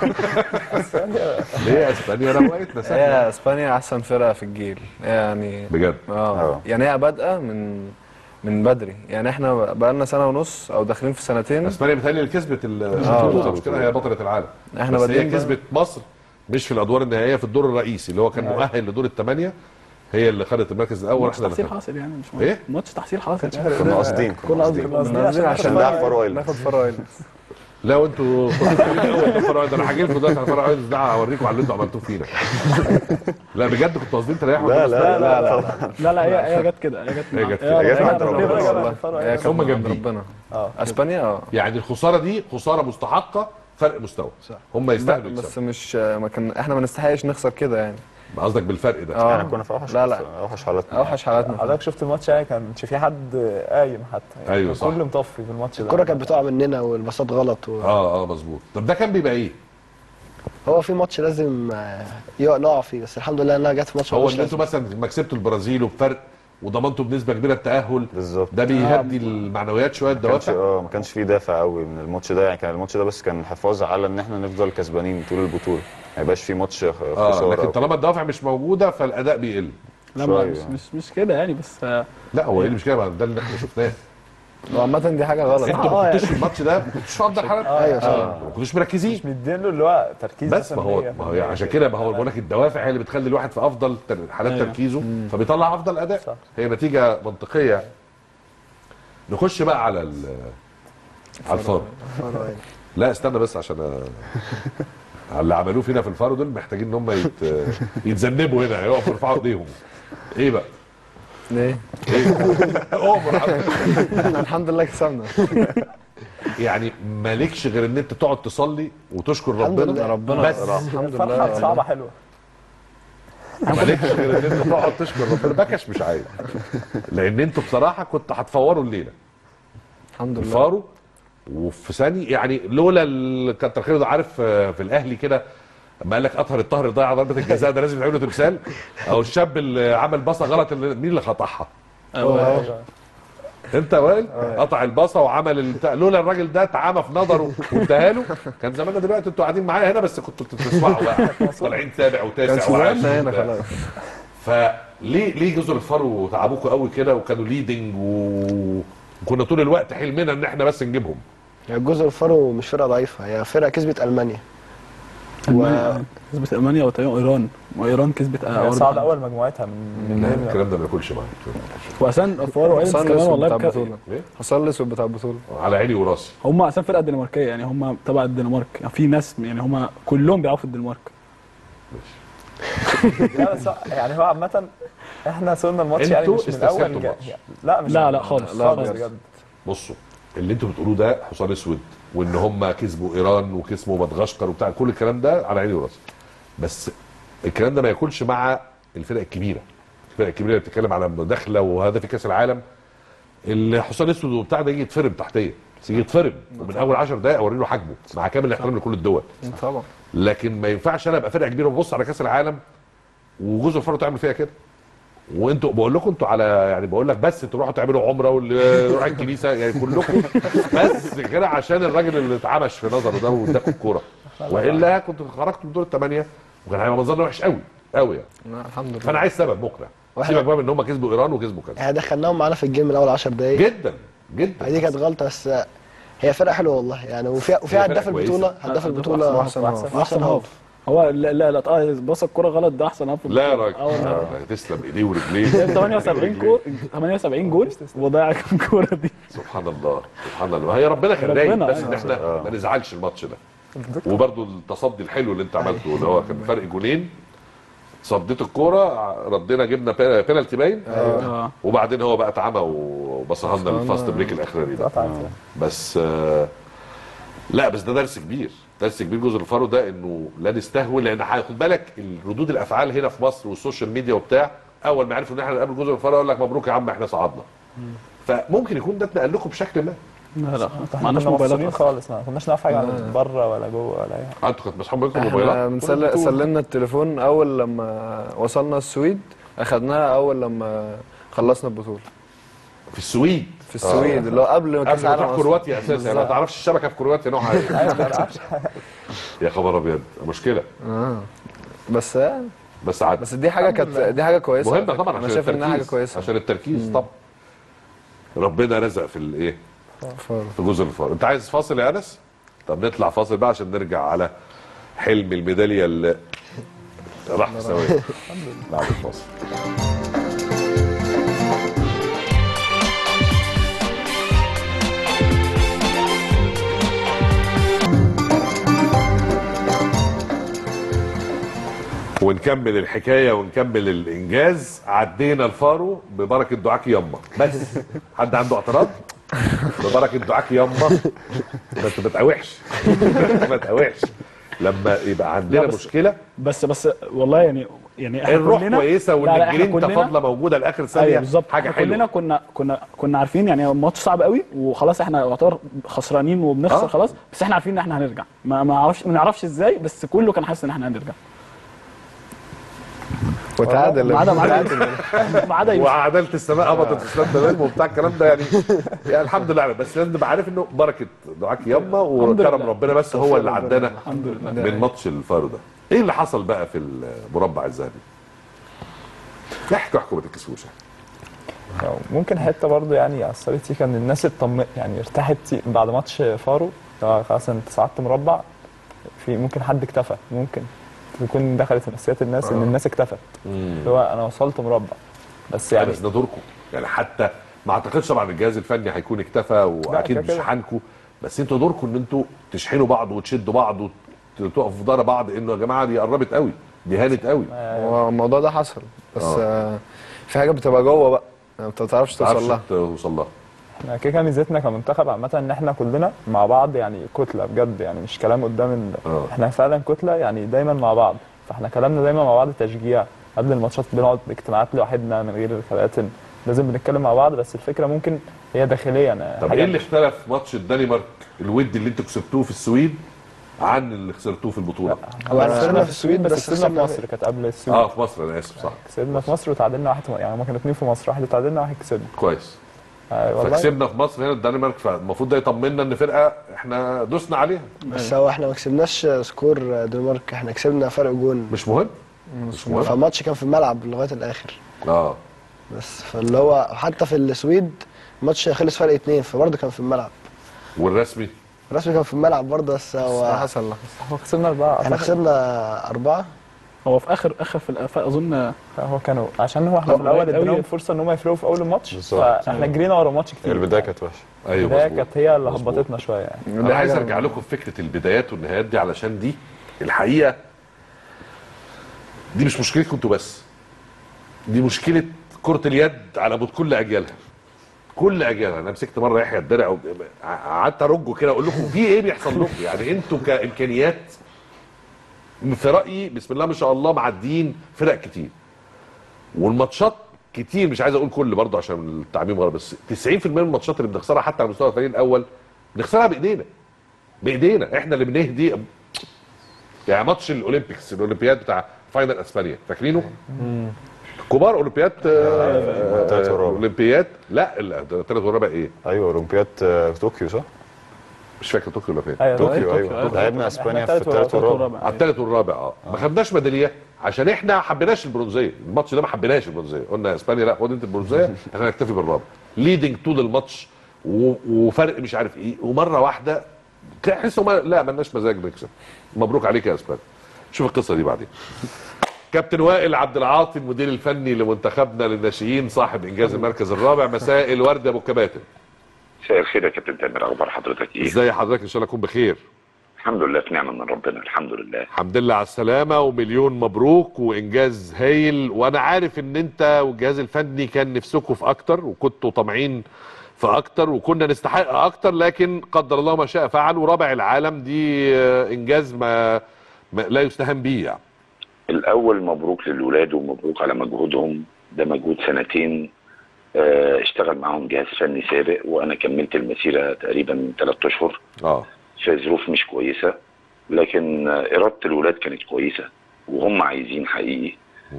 A: ليه اسبانيا روقتنا سهله
D: هي اسبانيا احسن فرقه في الجيل يعني
A: بجد
D: اه
H: آه.
D: يعني هي بادئه من من بدري يعني احنا بقالنا سنه ونص او داخلين في سنتين
A: اسبانيا بتهيألي اللي كسبت ال-
D: آه.
A: البطوله مش كده هي بطله العالم
D: احنا
A: بس هي
D: بادئين بقى-
A: كسبت مصر مش في الادوار النهائيه في الدور الرئيسي اللي هو كان مؤهل لدور الثمانيه هي اللي خدت المركز الاول
F: ماتش
A: احنا اللي
F: تحصيل
A: خدنا
F: حاصل يعني مش
A: إيه؟
F: ماتش تحصيل حاصل يعني.
H: كنا قاصدين
F: كل
H: كنا
F: قصدي
H: قاصدين
E: قصدي
D: نازلين
E: عشان
D: عشان
H: نلعب
D: ناخد
H: فرايل.
D: ناخد فرايل
A: لا وانتوا كنتوا فرع ده انا هاجي لكم دلوقتي على فرع عايز ده هوريكم على اللي انتوا عملتوه فينا لا بجد كنتوا قاصدين تريحوا
H: لا
A: الناس؟
H: لا لا لا
F: لا لا هي هي جت كده هي جت
A: هي
F: مع-
A: جت كده.
H: هي جت
F: ربنا-
H: عند ربنا.
F: ربنا-
E: والله.
D: هي كانت
A: هم
D: من
A: جامدين.
D: ربنا
E: اه
D: اسبانيا اه
A: يعني الخساره دي خساره مستحقه فرق مستوى
G: صح.
A: هم
D: لا
A: يستاهلوا
D: بس
A: يكسبوا
D: مش ما كان احنا ما نستحقش نخسر كده يعني
A: قصدك بالفرق ده
D: اه
H: احنا كنا في اوحش
D: لا لا
H: اوحش حالاتنا
D: اوحش حالاتنا
E: حضرتك شفت الماتش يعني كانش في حد قايم حتى يعني
A: أيوة
E: كان
A: صح.
E: كله مطفي في الماتش ده
G: الكرة كانت بتقع مننا والباصات غلط و...
A: اه اه مظبوط طب ده كان بيبقى ايه؟
G: هو في ماتش لازم آه، يقع- نقع فيه بس الحمد لله انها جت في ماتش
A: هو
G: ملوش
A: ان انتوا
G: لازمة.
A: مثلا لما كسبتوا البرازيل وبفرق وضمنتوا بنسبه كبيره التاهل
H: بالظبط
A: ده بيهدي المعنويات شويه
H: ما كانش
A: الدوافع
H: اه ما كانش فيه دافع قوي من الماتش ده يعني كان الماتش ده بس كان حفاظ على ان احنا نفضل كسبانين طول البطوله ما يبقاش فيه ماتش خ-
A: اه
H: خساره
A: لكن
H: أو
A: طالما الدوافع مش موجوده فالاداء بيقل
F: لا
H: شوية
F: ما- مش
H: يعني.
F: مش مش كده يعني بس آه،
A: لا هو ايه المشكله بقى؟ ده اللي احنا شفناه
D: وعامة دي حاجة غلط
A: انتوا ما كنتوش في الماتش ده ما كنتوش في افضل حالات
G: ايوه صح
A: ما كنتوش مركزين
E: مش مدين له اللي هو تركيز
A: بس ما هو ما هو عشان كده ما هو بقول لك الدوافع هي اللي بتخلي الواحد في افضل تر- حالات
F: أيوة.
A: تركيزه فبيطلع افضل اداء
E: صح.
A: هي نتيجه منطقيه نخش بقى على ال- على الفارو لا استنى بس عشان أ- على اللي عملوه فينا في الفارو دول محتاجين ان هم يت... يتذنبوا هنا يقفوا يرفعوا ايديهم ايه بقى؟
D: ليه؟
A: أؤمر حضرتك.
D: احنا الحمد لله كسبنا
A: يعني مالكش غير ان انت تقعد تصلي وتشكر
G: الحمد
A: ربنا
G: لله.
D: ربنا
A: بس
D: الحمد
E: الفرحه
D: لله
E: صعبه حلوه
A: مالكش غير ان انت تقعد تشكر ربنا بكش مش عايز لان انتوا بصراحه كنت هتفوروا الليله
D: الحمد لله
A: الفارو وفي ثاني يعني لولا ال- كتر خيره ده عارف آه، في الاهلي كده ما قال لك اطهر الطهر ضيع ضربه الجزاء ده لازم يعملوا تمثال او الشاب اللي عمل باصه غلط اللي مين اللي خطأها؟ انت يا وائل قطع الباصه وعمل البتاع لولا الراجل ده اتعمى في نظره واداها له كان زماننا دلوقتي انتوا قاعدين معايا هنا بس كنتوا بتسمعوا بقى طالعين سابع
D: كان
A: وتاسع وعاشر
D: سوزان هنا
A: وبتاع.
D: خلاص
A: فليه ليه جزر الفرو تعبوكوا قوي كده وكانوا ليدنج و... وكنا طول الوقت حلمنا ان احنا بس نجيبهم
G: يعني الجزر الفارو مش فرقة ضعيفة هي فرقة كسبت ألمانيا
F: المانيا كسبت المانيا وتقريبا ايران وايران كسبت
E: هي
F: أربعة.
E: صعدة اول مجموعتها من من
A: لا
E: غير-
A: الكلام ده ما ياكلش معايا
F: واساسا فارو ايلتس
D: حسام
F: كمان
D: الاسود
F: والله
D: بتاع
F: بك...
D: البطوله
A: إيه؟
D: حسام الاسود بتاع البطوله
A: على عيني وراسي
F: هم اساسا فرقه دنماركيه يعني هم تبع الدنمارك يعني في ناس يعني هم كلهم بيلعبوا في الدنمارك
E: لا بس هو- يعني هو عامة احنا صرنا الماتش يعني
A: انتوا
E: مش من
A: استسهلتوا
E: اول جا-
A: الماتش.
E: لا مش
F: لا لا خالص
D: لا
E: خالص
D: بجد.
E: بجد
A: بصوا اللي انتوا بتقولوه ده حصان اسود وان هم كسبوا ايران وكسبوا مدغشقر وبتاع كل الكلام ده على عيني وراسي بس الكلام ده ما ياكلش مع الفرق الكبيره الفرق الكبيره اللي بتتكلم على مداخله وهذا في كاس العالم الحصان الاسود وبتاع ده يجي يتفرم تحتيه بس يجي يتفرم ومن اول 10 دقائق اوري له حجمه مع كامل الاحترام لكل الدول
D: طبعا
A: لكن ما ينفعش انا ابقى فرقه كبيره وببص على كاس العالم وجزء الفرق تعمل فيها كده وانتوا بقول لكم انتوا على يعني بقول لك بس تروحوا تعملوا عمره واللي يروح الكنيسه يعني كلكم بس كده عشان الراجل اللي اتعمش في نظره ده واداكم الكوره والا كنتوا خرجتوا من دور الثمانيه وكان هيبقى منظرنا وحش قوي قوي يعني
D: لا، الحمد لله
A: فانا عايز سبب مقنع
G: واحد-
A: سيبك بقى من ان هم كسبوا ايران وكسبوا كذا
G: احنا دخلناهم معانا في الجيم من اول 10 دقايق
A: جدا جدا
G: دي كانت غلطه بس هي فرقه حلوه والله يعني وفيها وفيها
A: هي فرقة
G: هداف البطوله
A: كويسة.
G: هداف
F: هداف
G: البطوله
D: واحسن هاف.
G: واحسن
F: احسن
G: هاف
F: هاف هو لا لا لا آه، بص الكوره غلط ده احسن هاف في
A: لا يا
F: البطولة.
A: راجل
F: اه والله
A: آه، تسلم ايديه ورجليه
F: 78 جول 78 جول وضيع الكوره دي
A: سبحان الله سبحان الله هي ربنا كان
F: ربنا،
A: رايد بس
F: أيوة.
A: ان احنا ما نزعلش الماتش ده وبرده التصدي الحلو اللي انت عملته اللي هو كان فرق جونين صديت الكوره ردينا جبنا بي- بينالتي باين
F: اه
A: وبعدين هو بقى اتعمى وبصها لنا الفاست بريك الاخراني ده
E: اتقطعت
A: بس آه، لا بس ده درس كبير درس كبير جزء الفارو ده انه لا نستهون لان خد بالك ردود الافعال هنا في مصر والسوشيال ميديا وبتاع اول ما عرفوا ان احنا نقابل جزء الفارو يقول لك مبروك يا عم احنا صعدنا فممكن يكون ده اتنقل لكم بشكل ما
F: لا لا
E: احنا
F: ما عندناش
E: كنا
F: موبايلات
E: مفصولين
F: أصلاً.
E: خالص ما كناش نعرف حاجه عن بره ولا جوه ولا اي حاجه
A: انتوا كنتوا مسحوب منكم
D: احنا
A: موبايلات
D: بنسل- سلمنا التليفون اول لما وصلنا السويد اخدناها اول لما خلصنا البطوله
A: في السويد
D: في السويد اللي هو قبل ما كاس
A: قبل ما
D: العالم
A: تروح
D: أصلاً.
A: كرواتيا اساسا يعني ما
D: بالظبط.
A: تعرفش الشبكه في كرواتيا نوعها ايه
E: ايوه ما نعرفش
A: يا خبر ابيض مشكله
D: آه. بس
A: بس عاد
D: بس دي حاجه كانت دي حاجه كويسه على
A: مهمه
D: فكرة.
A: طبعا
D: انا
A: عشان
D: شايف انها حاجه
A: التركيز
D: كويسه
A: عشان التركيز طبعا ربنا رزق في الايه
D: فعلا.
A: في جزء الفار انت عايز فاصل يا انس طب نطلع فاصل بقى عشان نرجع على حلم الميداليه اللي راح في ثواني بعد الفاصل ونكمل الحكايه ونكمل الانجاز عدينا الفارو ببركه دعاك يما بس حد عنده اعتراض ببركه دعاك يما بس ما تقاوحش ما تقاوحش لما يبقى عندنا
F: لا، بس-
A: مشكله
F: بس بس والله يعني يعني احنا
A: الروح
F: كلنا-
A: كويسه
F: لا،
A: وان
F: لا، إحنا
A: الجرينتا
F: كلنا-
A: فاضله موجوده لاخر ثانيه
F: ايوه بالظبط
A: حاجه
F: إحنا كلنا
A: حلوه
F: كنا كنا كنا عارفين يعني الماتش صعب قوي وخلاص احنا يعتبر خسرانين وبنخسر
A: آه.
F: آه. خلاص بس احنا عارفين ان احنا هنرجع ما ما نعرفش ما نعرفش ازاي بس كله كان حاسس ان احنا هنرجع
D: وتعادل
F: ما عدا ما عدا ما عدا يوسف
A: وعداله السماء هبطت اسلام تمام وبتاع الكلام ده يعني يعني الحمد لله بس لازم نبقى عارف انه بركه دعاك يما وكرم
F: لله.
A: ربنا بس هو اللي عدانا
F: الحمد لله
A: من ماتش الفارو ده ايه اللي حصل بقى في المربع الذهبي احكوا احكوا ما تكسفوش
E: ممكن حته برضو يعني اثرت فيه كان الناس اطمنت يعني ارتاحت بعد ماتش فارو آه خلاص انت صعدت مربع في ممكن حد اكتفى ممكن تكون دخلت في نفسيات الناس ان الناس اكتفت اللي هو انا وصلت مربع بس
A: يعني
E: يعني
A: بس ده دوركم يعني حتى ما اعتقدش طبعا الجهاز الفني هيكون اكتفى واكيد
E: كده
A: مش
E: كده.
A: شحنكم بس انتوا دوركم ان انتوا تشحنوا بعض وتشدوا بعض وتقفوا في ظهر بعض انه يا جماعه دي قربت قوي دي هانت قوي
D: هو الموضوع ده حصل بس
A: آه.
D: آه. في حاجه بتبقى جوه بقى يعني انت ما بتعرفش توصل
A: تعرفش
D: لها
A: توصل لها
E: احنا كده كده ميزتنا كمنتخب عامة ان احنا كلنا مع بعض يعني كتلة بجد يعني مش كلام قدام ال...
A: اه.
E: احنا فعلا كتلة يعني دايما مع بعض فاحنا كلامنا دايما مع بعض تشجيع قبل الماتشات بنقعد اجتماعات لوحدنا من غير الكباتن لازم بنتكلم مع بعض بس الفكرة ممكن هي داخليا
A: طب ايه اللي اختلف ماتش الدنمارك الود اللي انتوا كسبتوه في السويد عن اللي خسرتوه في البطوله
G: هو احنا خسرنا في السويد
E: بس
G: بس
E: كسبنا في
G: خسرنا
E: مصر كانت قبل السويد
A: اه في مصر انا اسف صح
E: كسبنا في مصر وتعادلنا واحد يعني هما كانوا اتنين في مصر واحد اتعادلنا واحد كسبنا
A: كويس
E: آه والله
A: فكسبنا في مصر هنا الدنمارك فالمفروض ده يطمنا ان فرقه احنا دوسنا عليها
G: بس هو احنا ما كسبناش سكور دنمارك احنا كسبنا فرق جون
A: مش مهم مش مهم
G: فالماتش كان في الملعب لغايه الاخر
A: اه
G: بس فاللي هو حتى في السويد الماتش خلص فرق اتنين فبرضه كان في الملعب
A: والرسمي
G: الرسمي كان في الملعب برضه بس
D: بس
G: هو
D: حصل اللي
E: هو خسرنا اربعه
G: احنا
E: أعتقد.
G: خسرنا اربعه
F: هو في اخر اخر في الأف- اظن
E: هو كانوا عشان هو احنا
F: هو
E: في الاول
F: قريب قوي.
E: اديناهم فرصه ان هم يفرقوا في اول الماتش
H: بالظبط.
E: فاحنا جرينا ورا الماتش
H: هي
E: كتير
H: البدايه كانت وحشه
A: ايوه
E: البدايه
A: مظبوط.
E: كانت هي اللي
A: مظبوط.
E: هبطتنا شويه يعني
A: انا عايز
D: حاجة-
A: ارجع لكم في فكره البدايات والنهايات دي علشان دي الحقيقه دي مش مشكلتكم انتوا بس دي مشكله كره اليد على بود كل اجيالها كل اجيالها انا مسكت مره يحيى الدرع و- قعدت ارجه كده اقول لكم في ايه بيحصل لكم يعني انتوا كامكانيات في رايي بسم الله ما شاء الله معديين فرق كتير والماتشات كتير مش عايز اقول كل برضه عشان التعميم غلط بس 90% من الماتشات اللي بنخسرها حتى على مستوى الفريق الاول بنخسرها بايدينا بايدينا احنا اللي بنهدي يعني ماتش الاولمبيكس الاولمبياد بتاع فاينل اسبانيا فاكرينه؟ كبار اولمبياد آه،
H: تالت
A: آه،
H: والرابع.
A: اولمبياد لا الثالث والرابع ايه؟
H: ايوه اولمبياد آه، طوكيو صح؟
A: مش فاكر طوكيو ولا فين؟
E: ايوه
H: طوكيو
E: طوكيو،
H: ايوه
E: طوكيو.
H: لعبنا اسبانيا
E: إحنا
H: في الثالث والرابع
A: على الثالث والرابع اه ما خدناش ميداليه عشان احنا ما حبيناش البرونزيه الماتش ده ما حبيناش البرونزيه قلنا اسبانيا لا خد انت البرونزيه احنا نكتفي بالرابع ليدنج طول الماتش و- وفرق مش عارف ايه ومره واحده تحسوا ما لا مالناش مزاج نكسب مبروك عليك يا اسبانيا شوف القصه دي بعدين كابتن وائل عبد العاطي المدير الفني لمنتخبنا للناشئين صاحب انجاز المركز الرابع مساء الورد يا ابو الكباتن
I: مساء الخير يا كابتن تامر اخبار حضرتك ايه؟
A: ازاي حضرتك ان شاء الله تكون بخير
I: الحمد لله في نعمه من ربنا الحمد لله
A: الحمد لله على السلامة ومليون مبروك وإنجاز هايل وأنا عارف إن أنت والجهاز الفني كان نفسكم في أكتر وكنتوا طامعين في أكتر وكنا نستحق أكتر لكن قدر الله ما شاء فعل ورابع العالم دي آه، إنجاز ما, ما لا يستهان به يعني
I: الاول مبروك للولاد ومبروك على مجهودهم ده مجهود سنتين آه، اشتغل معاهم جهاز فني سابق وانا كملت المسيره تقريبا ثلاث اشهر
A: اه
I: في ظروف مش كويسه لكن آه، اراده الولاد كانت كويسه وهم عايزين حقيقي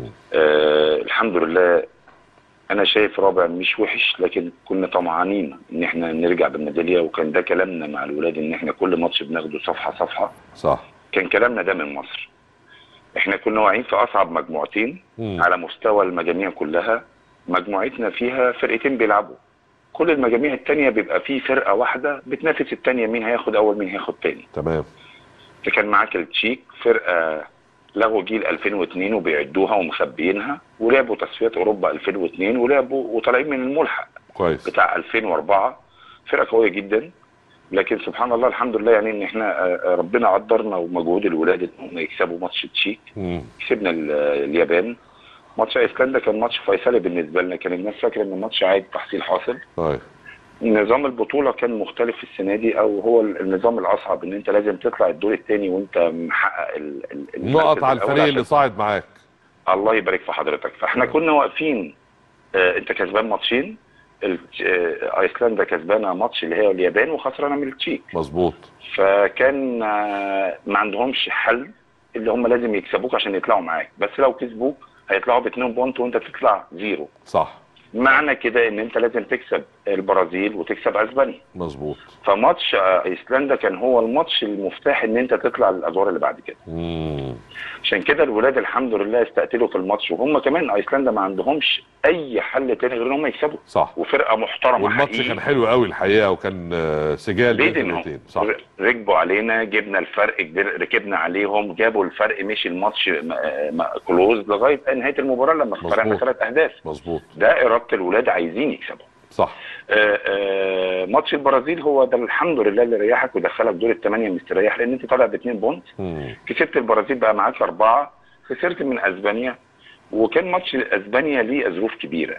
I: آه الحمد لله انا شايف رابع مش وحش لكن كنا طمعانين ان احنا نرجع بالميداليه وكان ده كلامنا مع الولاد ان احنا كل ماتش بناخده صفحه صفحه
A: صح
I: كان كلامنا ده من مصر احنا كنا واقعين في اصعب مجموعتين
A: مم.
I: على مستوى المجاميع كلها مجموعتنا فيها فرقتين بيلعبوا كل المجاميع التانية بيبقى فيه فرقة واحدة بتنافس التانية مين هياخد أول مين هياخد تاني
A: تمام
I: فكان معاك التشيك فرقة لغوا جيل 2002 وبيعدوها ومخبيينها ولعبوا تصفيات أوروبا 2002 ولعبوا وطالعين من الملحق
A: كويس
I: بتاع 2004 فرقه قويه جدا لكن سبحان الله الحمد لله يعني ان احنا آه، آه، ربنا قدرنا ومجهود الولاد ان هم يكسبوا ماتش تشيك
A: مم.
I: كسبنا ال- اليابان ماتش ايسلندا كان ماتش فيصلي بالنسبه لنا كان الناس فاكره ان الماتش عادي تحصيل حاصل
A: طيب
I: نظام البطوله كان مختلف السنه دي او هو النظام الاصعب ان انت لازم تطلع الدور الثاني وانت محقق ال- ال- المركز
A: نقط على
I: الأول
A: الفريق
I: عشان
A: اللي صاعد معاك
I: الله يبارك في حضرتك فاحنا كنا واقفين آه انت كسبان ماتشين ال- آه ايسلندا كسبانه ماتش اللي هي اليابان وخسرانه من التشيك
A: مظبوط
I: فكان آه ما عندهمش حل اللي هم لازم يكسبوك عشان يطلعوا معاك بس لو كسبوك هيطلعوا باتنين بونت وانت تطلع زيرو
A: صح
I: معنى كده ان انت لازم تكسب البرازيل وتكسب اسبانيا
A: مظبوط
I: فماتش آه، ايسلندا كان هو الماتش المفتاح ان انت تطلع للادوار اللي بعد كده
A: مم.
I: عشان كده الولاد الحمد لله استقتلوا في الماتش وهم كمان ايسلندا ما عندهمش اي حل تاني غير ان هم يكسبوا
A: صح
I: وفرقه محترمه
A: والماتش
I: حقيقي.
A: كان حلو قوي الحقيقة وكان آه، سجال بين
I: بيدن
A: الفرقتين صح
I: ر- ركبوا علينا جبنا الفرق كبير ركبنا عليهم جابوا الفرق مشي الماتش م- م- كلوز لغايه نهايه المباراه لما
A: مظبوط.
I: فرقنا ثلاث اهداف
A: مظبوط
I: ده اراده الولاد عايزين يكسبوا
A: صح
I: آه، آه، ماتش البرازيل هو ده الحمد لله اللي ريحك ودخلك دور الثمانيه مستريح لان انت طالع باثنين بونت
A: مم.
I: كسبت البرازيل بقى معاك اربعه خسرت من اسبانيا وكان ماتش اسبانيا ليه ظروف كبيره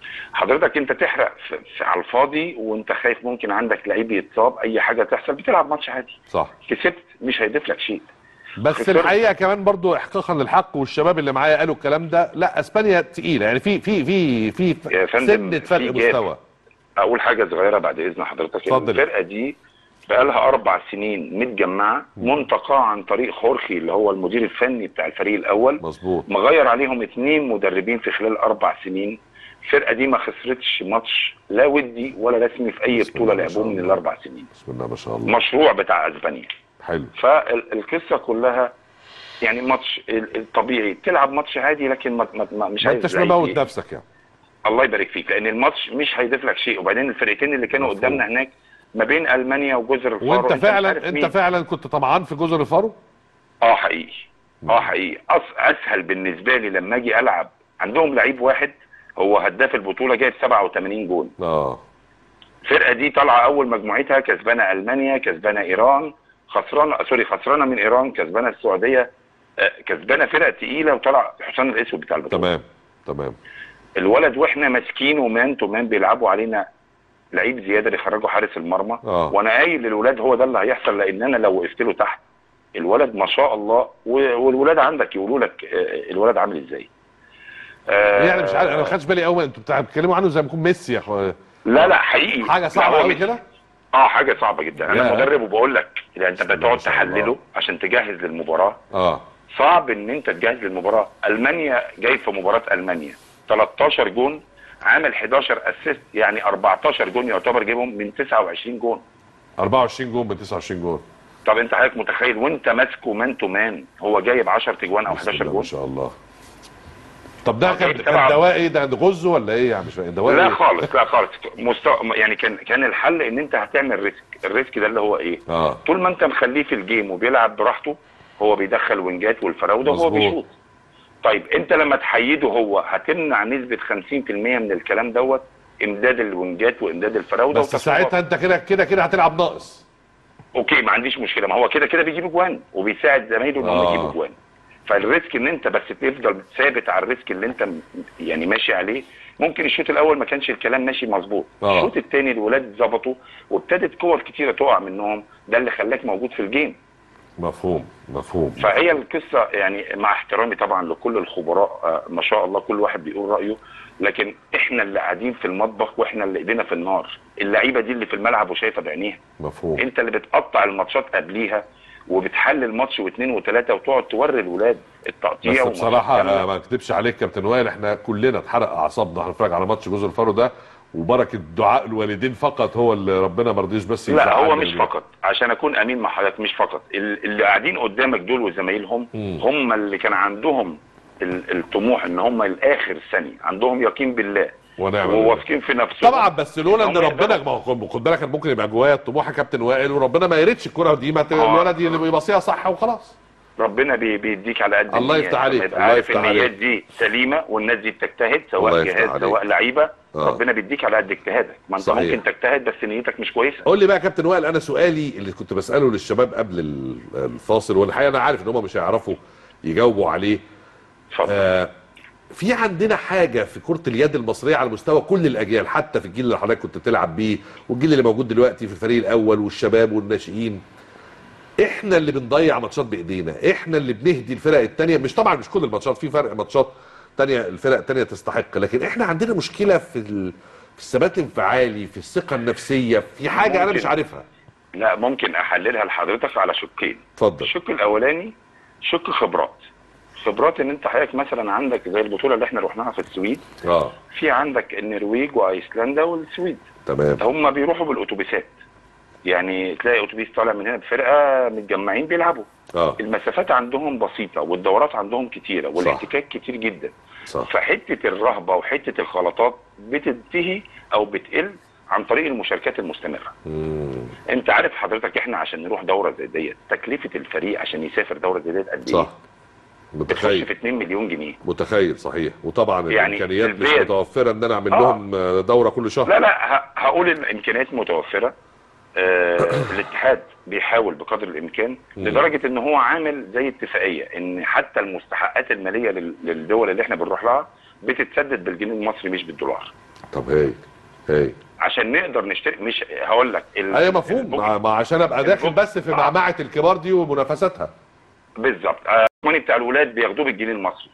I: حضرتك انت تحرق في في على الفاضي وانت خايف ممكن عندك لعيب يتصاب اي حاجه تحصل بتلعب ماتش عادي
A: صح
I: كسبت مش هيضيف لك شيء
A: بس
I: خسرت.
A: الحقيقه كمان برضو احقاقا للحق والشباب اللي معايا قالوا الكلام ده لا اسبانيا تقيله يعني في في في في
I: يا فندم،
A: سنه
I: في
A: فرق
I: جاب.
A: مستوى
I: اقول حاجه صغيره بعد اذن حضرتك
A: اتفضل.
I: الفرقه دي بقى لها اربع سنين متجمعه منتقاه عن طريق خورخي اللي هو المدير الفني بتاع الفريق الاول
A: مظبوط
I: مغير عليهم اثنين مدربين في خلال اربع سنين الفرقه دي ما خسرتش ماتش لا ودي ولا رسمي في اي
A: بسم
I: بطوله
A: الله ما شاء
I: لعبوه من
A: الله.
I: الاربع سنين
A: بسم الله ما شاء الله
I: مشروع بتاع اسبانيا
A: حلو
I: فالقصه كلها يعني ماتش ال- الطبيعي تلعب ماتش عادي لكن ما ما ما- مش
A: ما
I: عايز
A: انتش
I: زي-
A: مموت نفسك يعني
I: الله يبارك فيك لان الماتش مش هيضيف لك شيء وبعدين الفرقتين اللي كانوا
A: مفهوم.
I: قدامنا هناك ما بين المانيا وجزر الفارو
A: وانت
I: مش
A: فعلا
I: عارف
A: انت
I: مين.
A: فعلا كنت طمعان في جزر الفارو
I: اه حقيقي اه حقيقي أص... اسهل بالنسبه لي لما اجي العب عندهم لعيب واحد هو هداف البطوله جايب 87 جون
A: اه
I: الفرقه دي طالعه اول مجموعتها كسبانه المانيا كسبانه ايران خسرانه سوري خسرانه من ايران كسبانه السعوديه آه، كسبانه فرق تقيله وطلع حسام الاسود بتاع البطوله
A: تمام تمام
I: الولد واحنا ماسكين ومان تو مان بيلعبوا علينا لعيب زياده بيخرجوا حارس المرمى
A: آه.
I: وانا قايل للولاد هو ده اللي هيحصل لان انا لو وقفت له تحت الولد ما شاء الله و- والولاد عندك يقولوا لك آه، الولد عامل ازاي آه،
A: يعني مش عارف انا ما خدتش بالي قوي انتوا بتاع- بتتكلموا عنه زي ما يكون ميسي يا اخويا
I: لا لا حقيقي
A: حاجه
I: لا،
A: صعبه
I: هو
A: قوي
I: مش-
A: كده
I: اه حاجه صعبه جدا انا
A: يا.
I: مدرب وبقول لك يعني انت
A: بسم الله
I: بتقعد
A: ما شاء الله.
I: تحلله عشان تجهز للمباراه
A: اه
I: صعب ان انت تجهز للمباراه المانيا جاي في مباراه المانيا 13 جون عامل 11 اسيست يعني 14 جون يعتبر جايبهم من 29 جون
A: 24 جون من 29 جون
I: طب انت حضرتك متخيل وانت ماسكه مان تو مان هو جايب 10 تجوان او
A: بسم
I: 11
A: الله ما
I: جون
A: شاء الله طب ده
I: طب
A: كان
I: إيه
A: كان
I: طبعا.
A: دواء ايه ده ده غزه ولا ايه يعني مش فاهم دواء
I: لا
A: ايه
I: خالص لا خالص مستوى يعني كان كان الحل ان انت هتعمل ريسك الريسك ده اللي هو ايه
A: اه
I: طول ما انت مخليه في الجيم وبيلعب براحته هو بيدخل وينجات والفراوده وهو
A: مظبوط.
I: بيشوط طيب انت لما تحيده هو هتمنع نسبه 50% من الكلام دوت امداد الوينجات وامداد الفراوده
A: بس
I: وتصويبات.
A: ساعتها انت كده كده كده هتلعب ناقص
I: اوكي ما عنديش مشكله ما هو كده كده بيجيب اجوان وبيساعد زمايله ان هم
A: آه.
I: يجيبوا اجوان فالريسك ان انت بس تفضل ثابت على الريسك اللي انت م- يعني ماشي عليه ممكن الشوط الاول ما كانش الكلام ماشي مظبوط
A: آه.
I: الشوط الثاني الولاد ظبطوا وابتدت كور كتيره تقع منهم ده اللي خلاك موجود في الجيم
A: مفهوم مفهوم
I: فهي القصه يعني مع احترامي طبعا لكل الخبراء آه، ما شاء الله كل واحد بيقول رايه لكن احنا اللي قاعدين في المطبخ واحنا اللي ايدينا في النار اللعيبه دي اللي في الملعب وشايفه بعينيها
A: مفهوم
I: انت اللي بتقطع الماتشات قبليها وبتحلل ماتش واثنين وثلاثه وتقعد توري الولاد التقطيع
A: بس
I: وماتشات
A: بصراحه
I: كاملة.
A: آه، ما اكذبش عليك كابتن وائل احنا كلنا اتحرق اعصابنا احنا بنتفرج على ماتش جزر الفارو ده وبركه دعاء الوالدين فقط هو اللي ربنا ما رضيش بس
I: لا هو
A: يزعلنا
I: مش
A: منه.
I: فقط عشان اكون امين مع حضرتك مش فقط ال- اللي قاعدين قدامك دول وزمايلهم
A: مم.
I: هم اللي كان عندهم ال- الطموح ان هم الاخر ثانيه عندهم يقين بالله
A: ونعم بالله.
I: وواثقين في نفسهم
A: طبعا بس لولا ان
I: هم
A: ربنا
I: يقدروا.
A: ما هو خد خد بالك كان ممكن يبقى جوايا الطموح يا كابتن وائل وربنا ما يردش الكره دي ما ت-
I: آه.
A: الولد اللي يبصيها صح وخلاص
I: ربنا بي- بيديك على قد
A: الله
I: النيات.
A: يفتح عليك،
I: لما يبقى
A: الله
I: عارف
A: يفتح
I: النيات
A: عليك.
I: دي سليمه والناس دي بتجتهد
A: الله
I: سواء
A: يفتح
I: جهاز
A: عليك.
I: سواء لعيبه
A: آه.
I: ربنا بيديك على قد اجتهادك ما انت
A: صحيح.
I: ممكن تجتهد بس نيتك مش كويسه
A: قول لي بقى يا كابتن وائل انا سؤالي اللي كنت بساله للشباب قبل ال- الفاصل والحقيقه انا عارف ان هم مش هيعرفوا يجاوبوا عليه
I: اتفضل
A: آه في عندنا حاجه في كره اليد المصريه على مستوى كل الاجيال حتى في الجيل اللي حضرتك كنت بتلعب بيه والجيل اللي موجود دلوقتي في الفريق الاول والشباب والناشئين احنا اللي بنضيع ماتشات بايدينا احنا اللي بنهدي الفرق التانية مش طبعا مش كل الماتشات في فرق ماتشات تانية الفرق التانية تستحق لكن احنا عندنا مشكله في ال... في الثبات الانفعالي في الثقه النفسيه في حاجه انا
I: ممكن.
A: مش عارفها
I: لا ممكن احللها لحضرتك على شقين
A: اتفضل
I: الشق الاولاني شق خبرات خبرات ان انت حضرتك مثلا عندك زي البطوله اللي احنا رحناها في السويد
A: اه
I: في عندك النرويج وايسلندا والسويد
A: تمام
I: هم بيروحوا بالاتوبيسات يعني تلاقي اتوبيس طالع من هنا بفرقه متجمعين بيلعبوا
A: اه
I: المسافات عندهم بسيطه والدورات عندهم كتيره والاحتكاك كتير جدا
A: صح
I: فحته الرهبه وحته الخلطات بتنتهي او بتقل عن طريق المشاركات المستمره
A: مم.
I: انت عارف حضرتك احنا عشان نروح دوره زي ديت تكلفه الفريق عشان يسافر دوره زي ديت قد ايه؟
A: صح
I: بتخش في
A: متخيل
I: 2 مليون جنيه
A: متخيل صحيح وطبعا
I: يعني
A: الامكانيات مش
I: البيت.
A: متوفره ان انا اعمل
I: آه.
A: لهم دوره كل شهر
I: لا لا ه- هقول الامكانيات متوفره آه الاتحاد بيحاول بقدر الامكان
A: مم.
I: لدرجه ان هو عامل زي اتفاقيه ان حتى المستحقات الماليه لل- للدول اللي احنا بنروح لها بتتسدد بالجنيه المصري مش بالدولار
A: طب هاي هاي
I: عشان نقدر نشترك مش هقول لك ال-
A: ايوه مفهوم
I: البوك-
A: مع مع عشان ابقى داخل
I: البوك-
A: بس في
I: آه.
A: معمعه الكبار دي ومنافستها
I: بالظبط آه، الماني بتاع الولاد بياخدوه بالجنيه المصري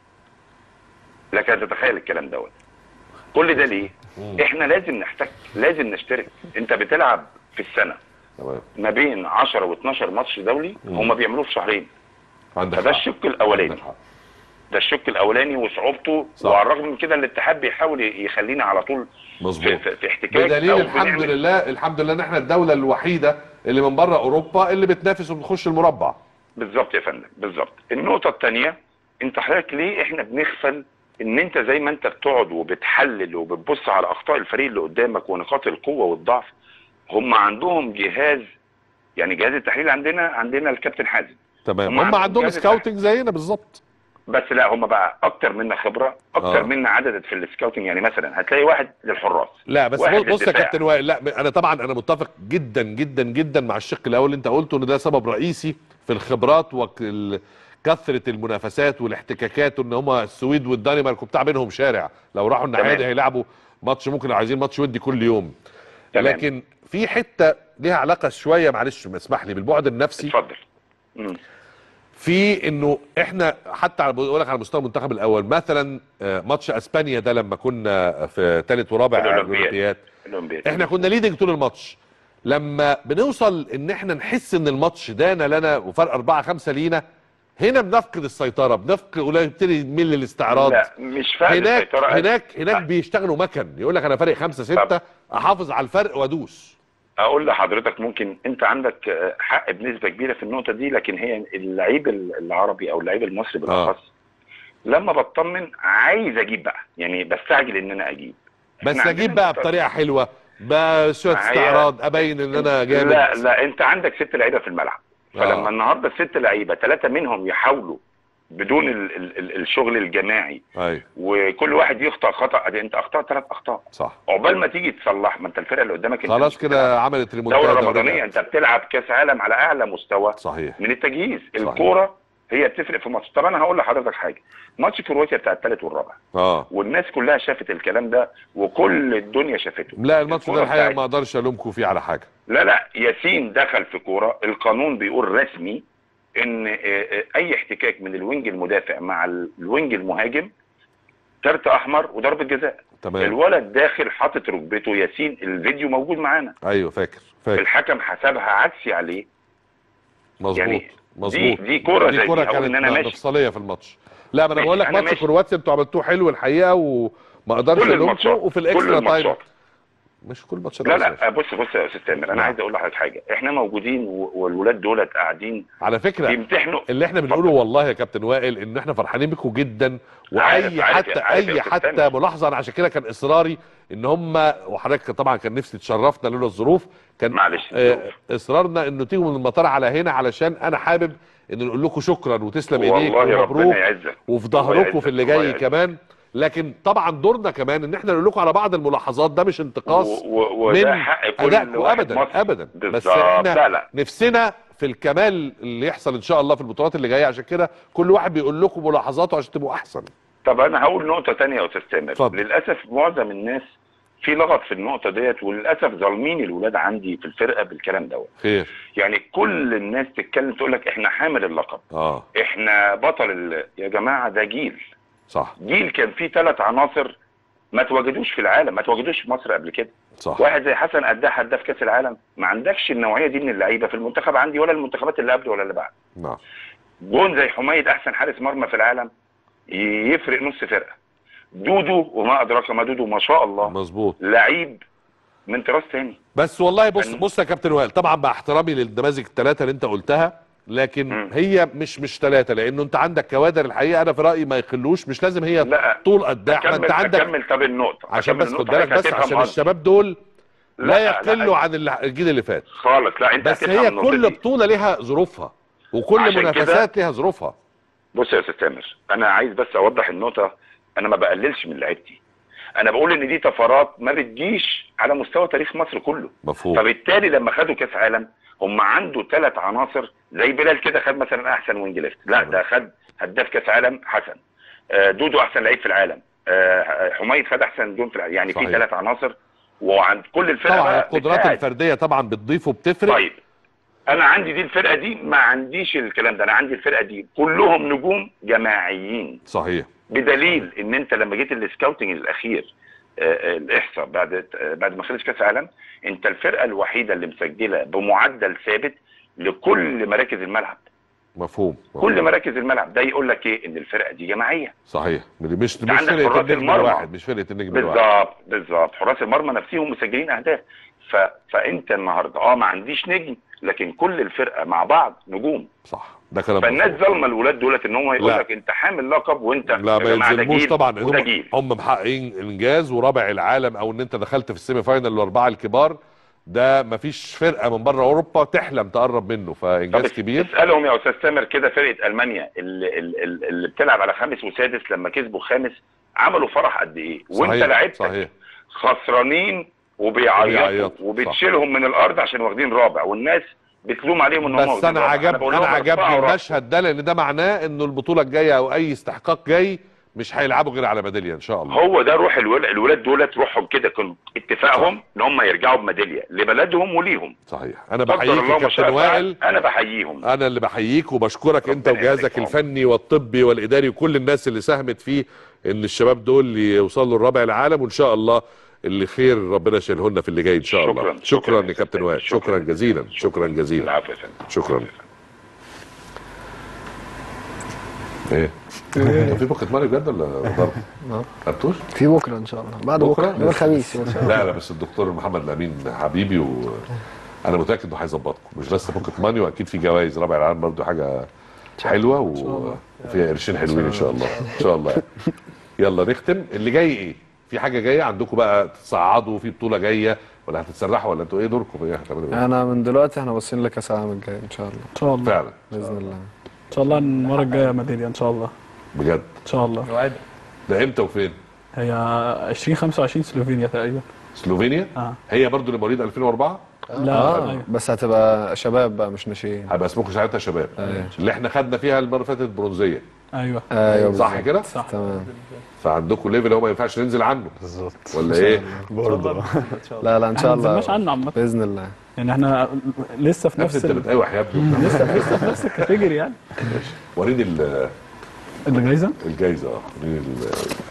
I: لك ان تتخيل الكلام دوت كل ده ليه احنا لازم نحتك لازم نشترك انت بتلعب في السنه
A: تمام
I: ما بين 10 و12 ماتش دولي
A: مم.
I: هم بيعملوه في شهرين
A: عندك
I: فده
A: حق.
I: الشق الاولاني
A: عندك حق.
I: ده الشق الاولاني وصعوبته
A: صح.
I: وعلى الرغم من كده الاتحاد بيحاول يخلينا على طول في,
A: مظبوط
I: في, في احتكاك
A: بدليل
I: أو
A: الحمد
I: بنعمل-
A: لله الحمد لله ان احنا الدوله الوحيده اللي من بره اوروبا اللي بتنافس وبتخش المربع
I: بالظبط يا فندم بالظبط النقطة الثانية انت حضرتك ليه احنا بنغفل ان انت زي ما انت بتقعد وبتحلل وبتبص على اخطاء الفريق اللي قدامك ونقاط القوة والضعف هم عندهم جهاز يعني جهاز التحليل عندنا عندنا الكابتن حازم
A: تمام
I: هم
A: هم
I: عندهم
A: عندهم
I: جهاز
A: سكاوتنج زينا بالظبط
I: بس لا هم بقى اكتر منا خبره اكتر
A: آه.
I: منا عدد في السكاوتنج يعني مثلا هتلاقي واحد للحراس
A: لا بس
I: واحد
A: بص بص يا
I: للدفاع.
A: كابتن وائل لا انا طبعا انا متفق جدا جدا جدا مع الشق الاول اللي انت قلته ان ده سبب رئيسي في الخبرات وكثره المنافسات والاحتكاكات وان هم السويد والدنمارك وبتاع بينهم شارع لو راحوا الناحيه
I: تمام.
A: دي هيلعبوا ماتش ممكن لو عايزين ماتش ودي كل يوم
I: تمام.
A: لكن في حته ليها علاقه شويه معلش اسمح لي بالبعد النفسي
I: اتفضل مم.
A: في انه احنا حتى على بقول لك على مستوى المنتخب الاول مثلا آه، ماتش اسبانيا ده لما كنا في ثالث ورابع
I: في الأولمبياد.
A: الاولمبياد
I: الأولمبياد.
A: احنا كنا ليدنج طول الماتش لما بنوصل ان احنا نحس ان الماتش دانا لنا وفرق أربعة خمسة لينا هنا بنفقد السيطرة بنفقد ولا نبتدي نميل للاستعراض
I: لا مش فاهم
A: هناك
I: السيطره
A: هناك هناك بيشتغلوا مكن يقول لك انا فارق خمسة ستة احافظ على الفرق وادوس
I: اقول لحضرتك ممكن انت عندك آه، حق بنسبه كبيره في النقطه دي لكن هي اللعيب العربي او اللعيب المصري بالاخص لما بطمن عايز اجيب بقى يعني بستعجل ان انا اجيب
A: بس
I: إحنا
A: اجيب
I: عندنا
A: بقى
I: نقطة-
A: بطريقة حلوة بشوية
I: ما هي-
A: استعراض ابين ان انا جامد
I: لا لا انت عندك ست لعيبه في الملعب فلما
A: آه.
I: النهارده الست لعيبه ثلاثه منهم يحاولوا بدون ال ال ال الشغل الجماعي
A: ايوه
I: وكل واحد يخطأ خطأ ادي انت اخطأت ثلاث اخطاء
A: صح
I: عقبال ما تيجي تصلح ما انت الفرقه اللي قدامك انت
A: خلاص
I: مش
A: كده عملت ريمونتادا
I: دوره رمضانيه
A: ورجعت.
I: انت بتلعب كاس عالم على اعلى مستوى
A: صحيح
I: من التجهيز
A: صحيح.
I: الكوره هي بتفرق في ماتش طب انا هقول لحضرتك حاجه ماتش كرواتيا بتاع الثالث والرابع
A: اه
I: والناس كلها شافت الكلام ده وكل الدنيا شافته
A: لا الماتش ده
I: الكورة
A: الحقيقه
I: بتاعت-
A: ما اقدرش الومكم فيه على حاجه
I: لا لا ياسين دخل في كوره القانون بيقول رسمي ان آه، آه، اي احتكاك من الوينج المدافع مع الوينج المهاجم كارت احمر وضربه جزاء
A: تمام
I: الولد داخل حاطط ركبته ياسين الفيديو موجود معانا
A: ايوه فاكر فاكر
I: الحكم حسبها عكسي عليه
A: مظبوط
I: يعني
A: مظبوط
I: دي كوره
A: دي
I: زي
A: كوره
I: دي او
A: كانت
I: ان انا ماشي
A: مفصليه في الماتش لا ما انا
I: ماشي،
A: بقول لك
I: أنا
A: ماتش
I: ماشي.
A: كرواتيا انتوا عملتوه حلو الحقيقه وما اقدرش
I: كل
A: الومكم
I: الماتشات
A: وفي
I: كل
A: الاكسترا تايم
I: الماتشات
A: مش كل الماتشات
I: لا
A: يا أستاذ.
I: لا بص بص يا استاذ تامر انا
A: نعم.
I: عايز اقول لحضرتك حاجه احنا موجودين و- والولاد دولت قاعدين
A: على فكره
I: بيمتحنوا
A: اللي احنا بنقوله والله يا كابتن وائل ان احنا فرحانين بيكم جدا واي
I: عارف- عارف
A: حتى
I: يا- عارف يا
A: اي
I: أستاذ
A: حتى
I: تامر.
A: ملاحظه انا عشان كده كان اصراري ان هم وحضرتك طبعا كان نفسي تشرفنا لولا الظروف كان
I: معلش
A: آه
I: الظروف.
A: اصرارنا انه تيجوا من المطار على هنا علشان انا حابب ان نقول لكم شكرا وتسلم ايديك
I: والله
A: ومبروك
I: ربنا يعزك
A: وفي
I: الله
A: ظهركم
I: يعزك،
A: في اللي
I: الله
A: جاي
I: يعزك.
A: كمان لكن طبعا دورنا كمان ان احنا نقول لكم على بعض الملاحظات ده مش انتقاص
I: و- و- وده
A: من
I: حق كل
A: ادائكم
I: واحد
A: ابدا
I: مصري.
A: ابدا بس
I: بالظبط.
A: احنا
I: لا لا
A: نفسنا في الكمال اللي يحصل ان شاء الله في البطولات اللي جايه عشان كده كل واحد بيقول لكم ملاحظاته عشان تبقوا احسن
I: طب انا هقول نقطه تانية يا استاذ تامر
A: اتفضل.
I: للاسف معظم الناس في لغط في النقطه ديت وللاسف ظالمين الولاد عندي في الفرقه بالكلام دوت
A: خير
I: يعني كل الناس تتكلم تقول لك احنا حامل اللقب
A: اه
I: احنا بطل ال... يا جماعه ده جيل
A: صح
I: جيل كان فيه ثلاث عناصر ما تواجدوش في العالم ما تواجدوش في مصر قبل كده
A: صح
I: واحد زي حسن قداح هداف كاس العالم ما عندكش النوعيه دي من اللعيبه في المنتخب عندي ولا المنتخبات اللي قبل ولا اللي بعد
A: نعم
I: جون زي حميد احسن حارس مرمى في العالم يفرق نص فرقه دودو وما ادراك ما دودو ما شاء الله
A: مظبوط
I: لعيب من طراز تاني
A: بس والله بص
I: فن-
A: بص يا كابتن وائل طبعا مع احترامي للنماذج الثلاثه اللي انت قلتها لكن
I: مم.
A: هي مش مش ثلاثه لانه انت عندك كوادر الحقيقه انا في رايي ما يخلوش مش لازم هي
I: لا
A: طول قداح ما
I: اكمل
A: انت عندك
I: اكمل طب النقطه
A: عشان
I: أكمل
A: بس خد
I: النقطة،
A: بالك
I: حضرتك
A: بس
I: هتفهم
A: عشان
I: قصدي.
A: الشباب دول لا
I: لا،
A: يقلوا
I: لا.
A: عن الل- الجيل اللي فات
I: خالص لا انت
A: بس
I: هتفهم
A: هي
I: النقطة
A: كل
I: دي.
A: بطوله ليها ظروفها وكل
I: عشان
A: منافسات ليها ظروفها
I: بص يا استاذ تامر انا عايز بس اوضح النقطه انا ما بقللش من لعيبتي انا بقول ان دي طفرات ما بتجيش على مستوى تاريخ مصر كله
A: مفهوم
I: فبالتالي لما خدوا كاس عالم هم عنده ثلاث عناصر زي بلال كده خد مثلا احسن وينج ليفت لا ده خد هداف كاس عالم حسن آه، دودو احسن لعيب في العالم آه، حميد خد احسن جون في العالم يعني في
A: صحيح.
I: ثلاث عناصر وعند كل الفرقه
A: طبعا
I: بقى
A: القدرات
I: بتساعد.
A: الفرديه طبعا بتضيف وبتفرق
I: طيب انا عندي دي الفرقه دي ما عنديش الكلام ده انا عندي الفرقه دي كلهم نجوم جماعيين
A: صحيح
I: بدليل ان انت لما جيت السكاوتنج الاخير آه، آه، الاحصاء بعد آه، بعد ما خلص كاس العالم انت الفرقه الوحيده اللي مسجله بمعدل ثابت لكل مراكز الملعب
A: مفهوم
I: كل مراكز الملعب ده يقول لك ايه ان الفرقه دي جماعيه
A: صحيح مش مش
I: عندك
A: فرقه
I: حراس
A: النجم
I: المرمى.
A: الواحد مش فرقه النجم الواحد
I: بالظبط بالظبط حراس المرمى نفسهم مسجلين اهداف ف... فانت النهارده اه ما عنديش نجم لكن كل الفرقه مع بعض نجوم
A: صح ده كلام
I: فالناس
A: مظبوط.
I: ظالمه الولاد دولت ان هم يقول
A: لا.
I: لك انت حامل لقب وانت
A: لا
I: يا
A: ما
I: جماعة ده
A: يلزموش
I: جيل
A: طبعا
I: وده
A: هم
I: جيل
A: هم محققين انجاز ورابع العالم او ان انت دخلت في السيمي فاينال الاربعه الكبار ده مفيش فرقه من بره اوروبا تحلم تقرب منه فانجاز
I: طب
A: كبير
I: اسالهم يا استاذ تامر كده فرقه المانيا اللي, اللي, اللي بتلعب على خامس وسادس لما كسبوا خامس عملوا فرح قد ايه وانت
A: صحيح،
I: لعبتك
A: صحيح
I: خسرانين وبيعيطوا
A: وبيعيطوا،
I: وبتشيلهم من الارض عشان واخدين رابع والناس بتلوم عليهم ان هم
A: بس
I: واخدين
A: انا
I: رابع.
A: عجب
I: بقول
A: انا
I: لهم
A: عجبني
I: ارفعوا راسكم.
A: المشهد ده لان ده معناه انه البطوله الجايه او اي استحقاق جاي مش هيلعبوا غير على ميداليه ان شاء الله
I: هو ده روح الولاد الولاد دولت روحهم كده كان اتفاقهم ان هم يرجعوا بميداليه لبلدهم وليهم
A: صحيح انا
I: قدر
A: بحييك
I: الله
A: يا
I: ما شاء
A: كابتن
I: فعل،
A: وائل
I: انا بحييهم
A: انا اللي بحييك وبشكرك انت
I: ربنا
A: وجهازك
I: يبارك فيهم.
A: الفني والطبي والاداري وكل الناس اللي ساهمت فيه ان الشباب دول يوصلوا للرابع العالم وان شاء الله اللي خير ربنا يشيله لنا في اللي جاي ان شاء الله
I: شكراً.
A: شكرا
I: شكراً
A: يا كابتن
I: شكراً.
A: وائل شكرا جزيلا شكرا جزيلا
I: العفو يا فندم
A: شكرا ايه هو في بوكيت ماني بجد ولا ضرب؟ خدتوش؟
G: في بكره ان شاء الله بعد بكره يوم الخميس ان شاء الله
A: لا لا بس الدكتور محمد الامين حبيبي وانا متاكد انه هيظبطكم مش بس بوكيت ماني واكيد في جوائز رابع العالم برضو حاجه حلوه و- وفيها قرشين حلوين ان شاء الله ان شاء الله يعني. يلا نختم اللي جاي ايه؟ في حاجه جايه عندكم بقى تصعدوا في بطوله جايه ولا هتتسرحوا ولا انتوا ايه دوركم في ايه هتعملوا ايه؟
D: انا من دلوقتي احنا باصين لكاس العالم الجاي ان شاء الله
F: ان شاء الله
A: فعلا
D: باذن الله
F: ان شاء الله المره الجايه ميداليه ان شاء الله
A: بجد
F: ان شاء الله
A: ده امتى وفين؟
F: هي 2025 سلوفينيا تقريبا
A: سلوفينيا؟
F: اه
A: هي برضو لمواليد 2004
F: لا
D: اه
F: أيوة.
D: بس هتبقى شباب بقى مش ناشئين
A: هيبقى اسمكم ساعتها شباب
D: أيوة.
A: اللي احنا خدنا فيها المره اللي فاتت برونزيه
F: ايوه
D: ايوه
A: صح
D: بالظبط.
A: كده؟
F: صح
D: تمام
A: فعندكم ليفل هو ما ينفعش ننزل عنه
H: بالظبط
A: ولا ايه؟
H: برضه
D: لا لا ان شاء
F: ما
D: الله
F: نزلناش عنه عامه
D: باذن الله
F: يعني احنا لسه في
A: يا
F: نفس
A: ابني انت
F: ال...
A: بتقاوح يا ابني
F: لسه لسه في نفس الكاتيجوري يعني
A: وريني ال-
F: الجايزه
A: الجايزه اه وريني ال-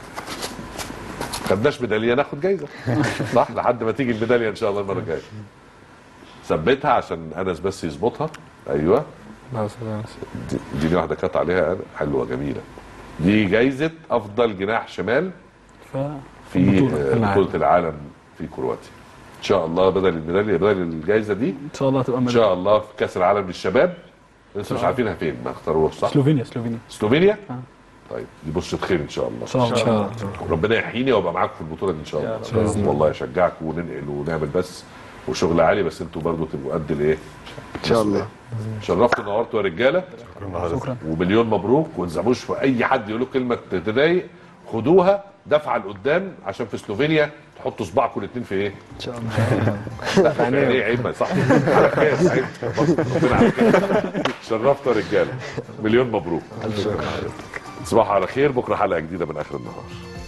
A: خدناش ميداليه ناخد جايزه صح لحد ما تيجي الميداليه ان شاء الله المره الجايه ثبتها عشان انس بس يظبطها ايوه
D: لا سلام.
A: دي- دي واحده كانت عليها حلوه جميله دي جايزه افضل جناح شمال
F: ف
A: في
F: البطولة.
A: آه،
D: العالم.
A: بطوله العالم في كرواتيا ان شاء الله بدل الميداليه بدل الجايزه دي
F: ان شاء الله هتبقى
A: ان
F: ميداليه
A: شاء الله في كاس العالم للشباب لسه مش عارفينها فين ما اختاروش صح
F: سلوفينيا سلوفينيا
A: سلوفينيا
F: آه.
A: طيب دي بص خير ان شاء الله
F: ان شاء
D: ان شاء
F: الله
D: الله
A: ربنا يحييني وابقى معاكم في البطوله دي ان شاء الله
D: بإذن الله.
A: والله اشجعكم وننقل ونعمل بس وشغل عالي بس انتوا برضو تبقوا قد الايه
G: ان شاء الله
A: شرفتوا ونورتوا يا رجاله
F: شكرا
A: ومليون مبروك وما تزعموش في اي حد يقول لكم كلمه تضايق خدوها دفعه لقدام عشان في سلوفينيا تحطوا صباعكم الاثنين في ايه؟
G: ان شاء الله
A: لا في عينيه عيب ما صح على خير عيب ربنا على خير شرفتوا يا رجاله مليون مبروك تصبحوا على خير بكره حلقه جديده من اخر النهار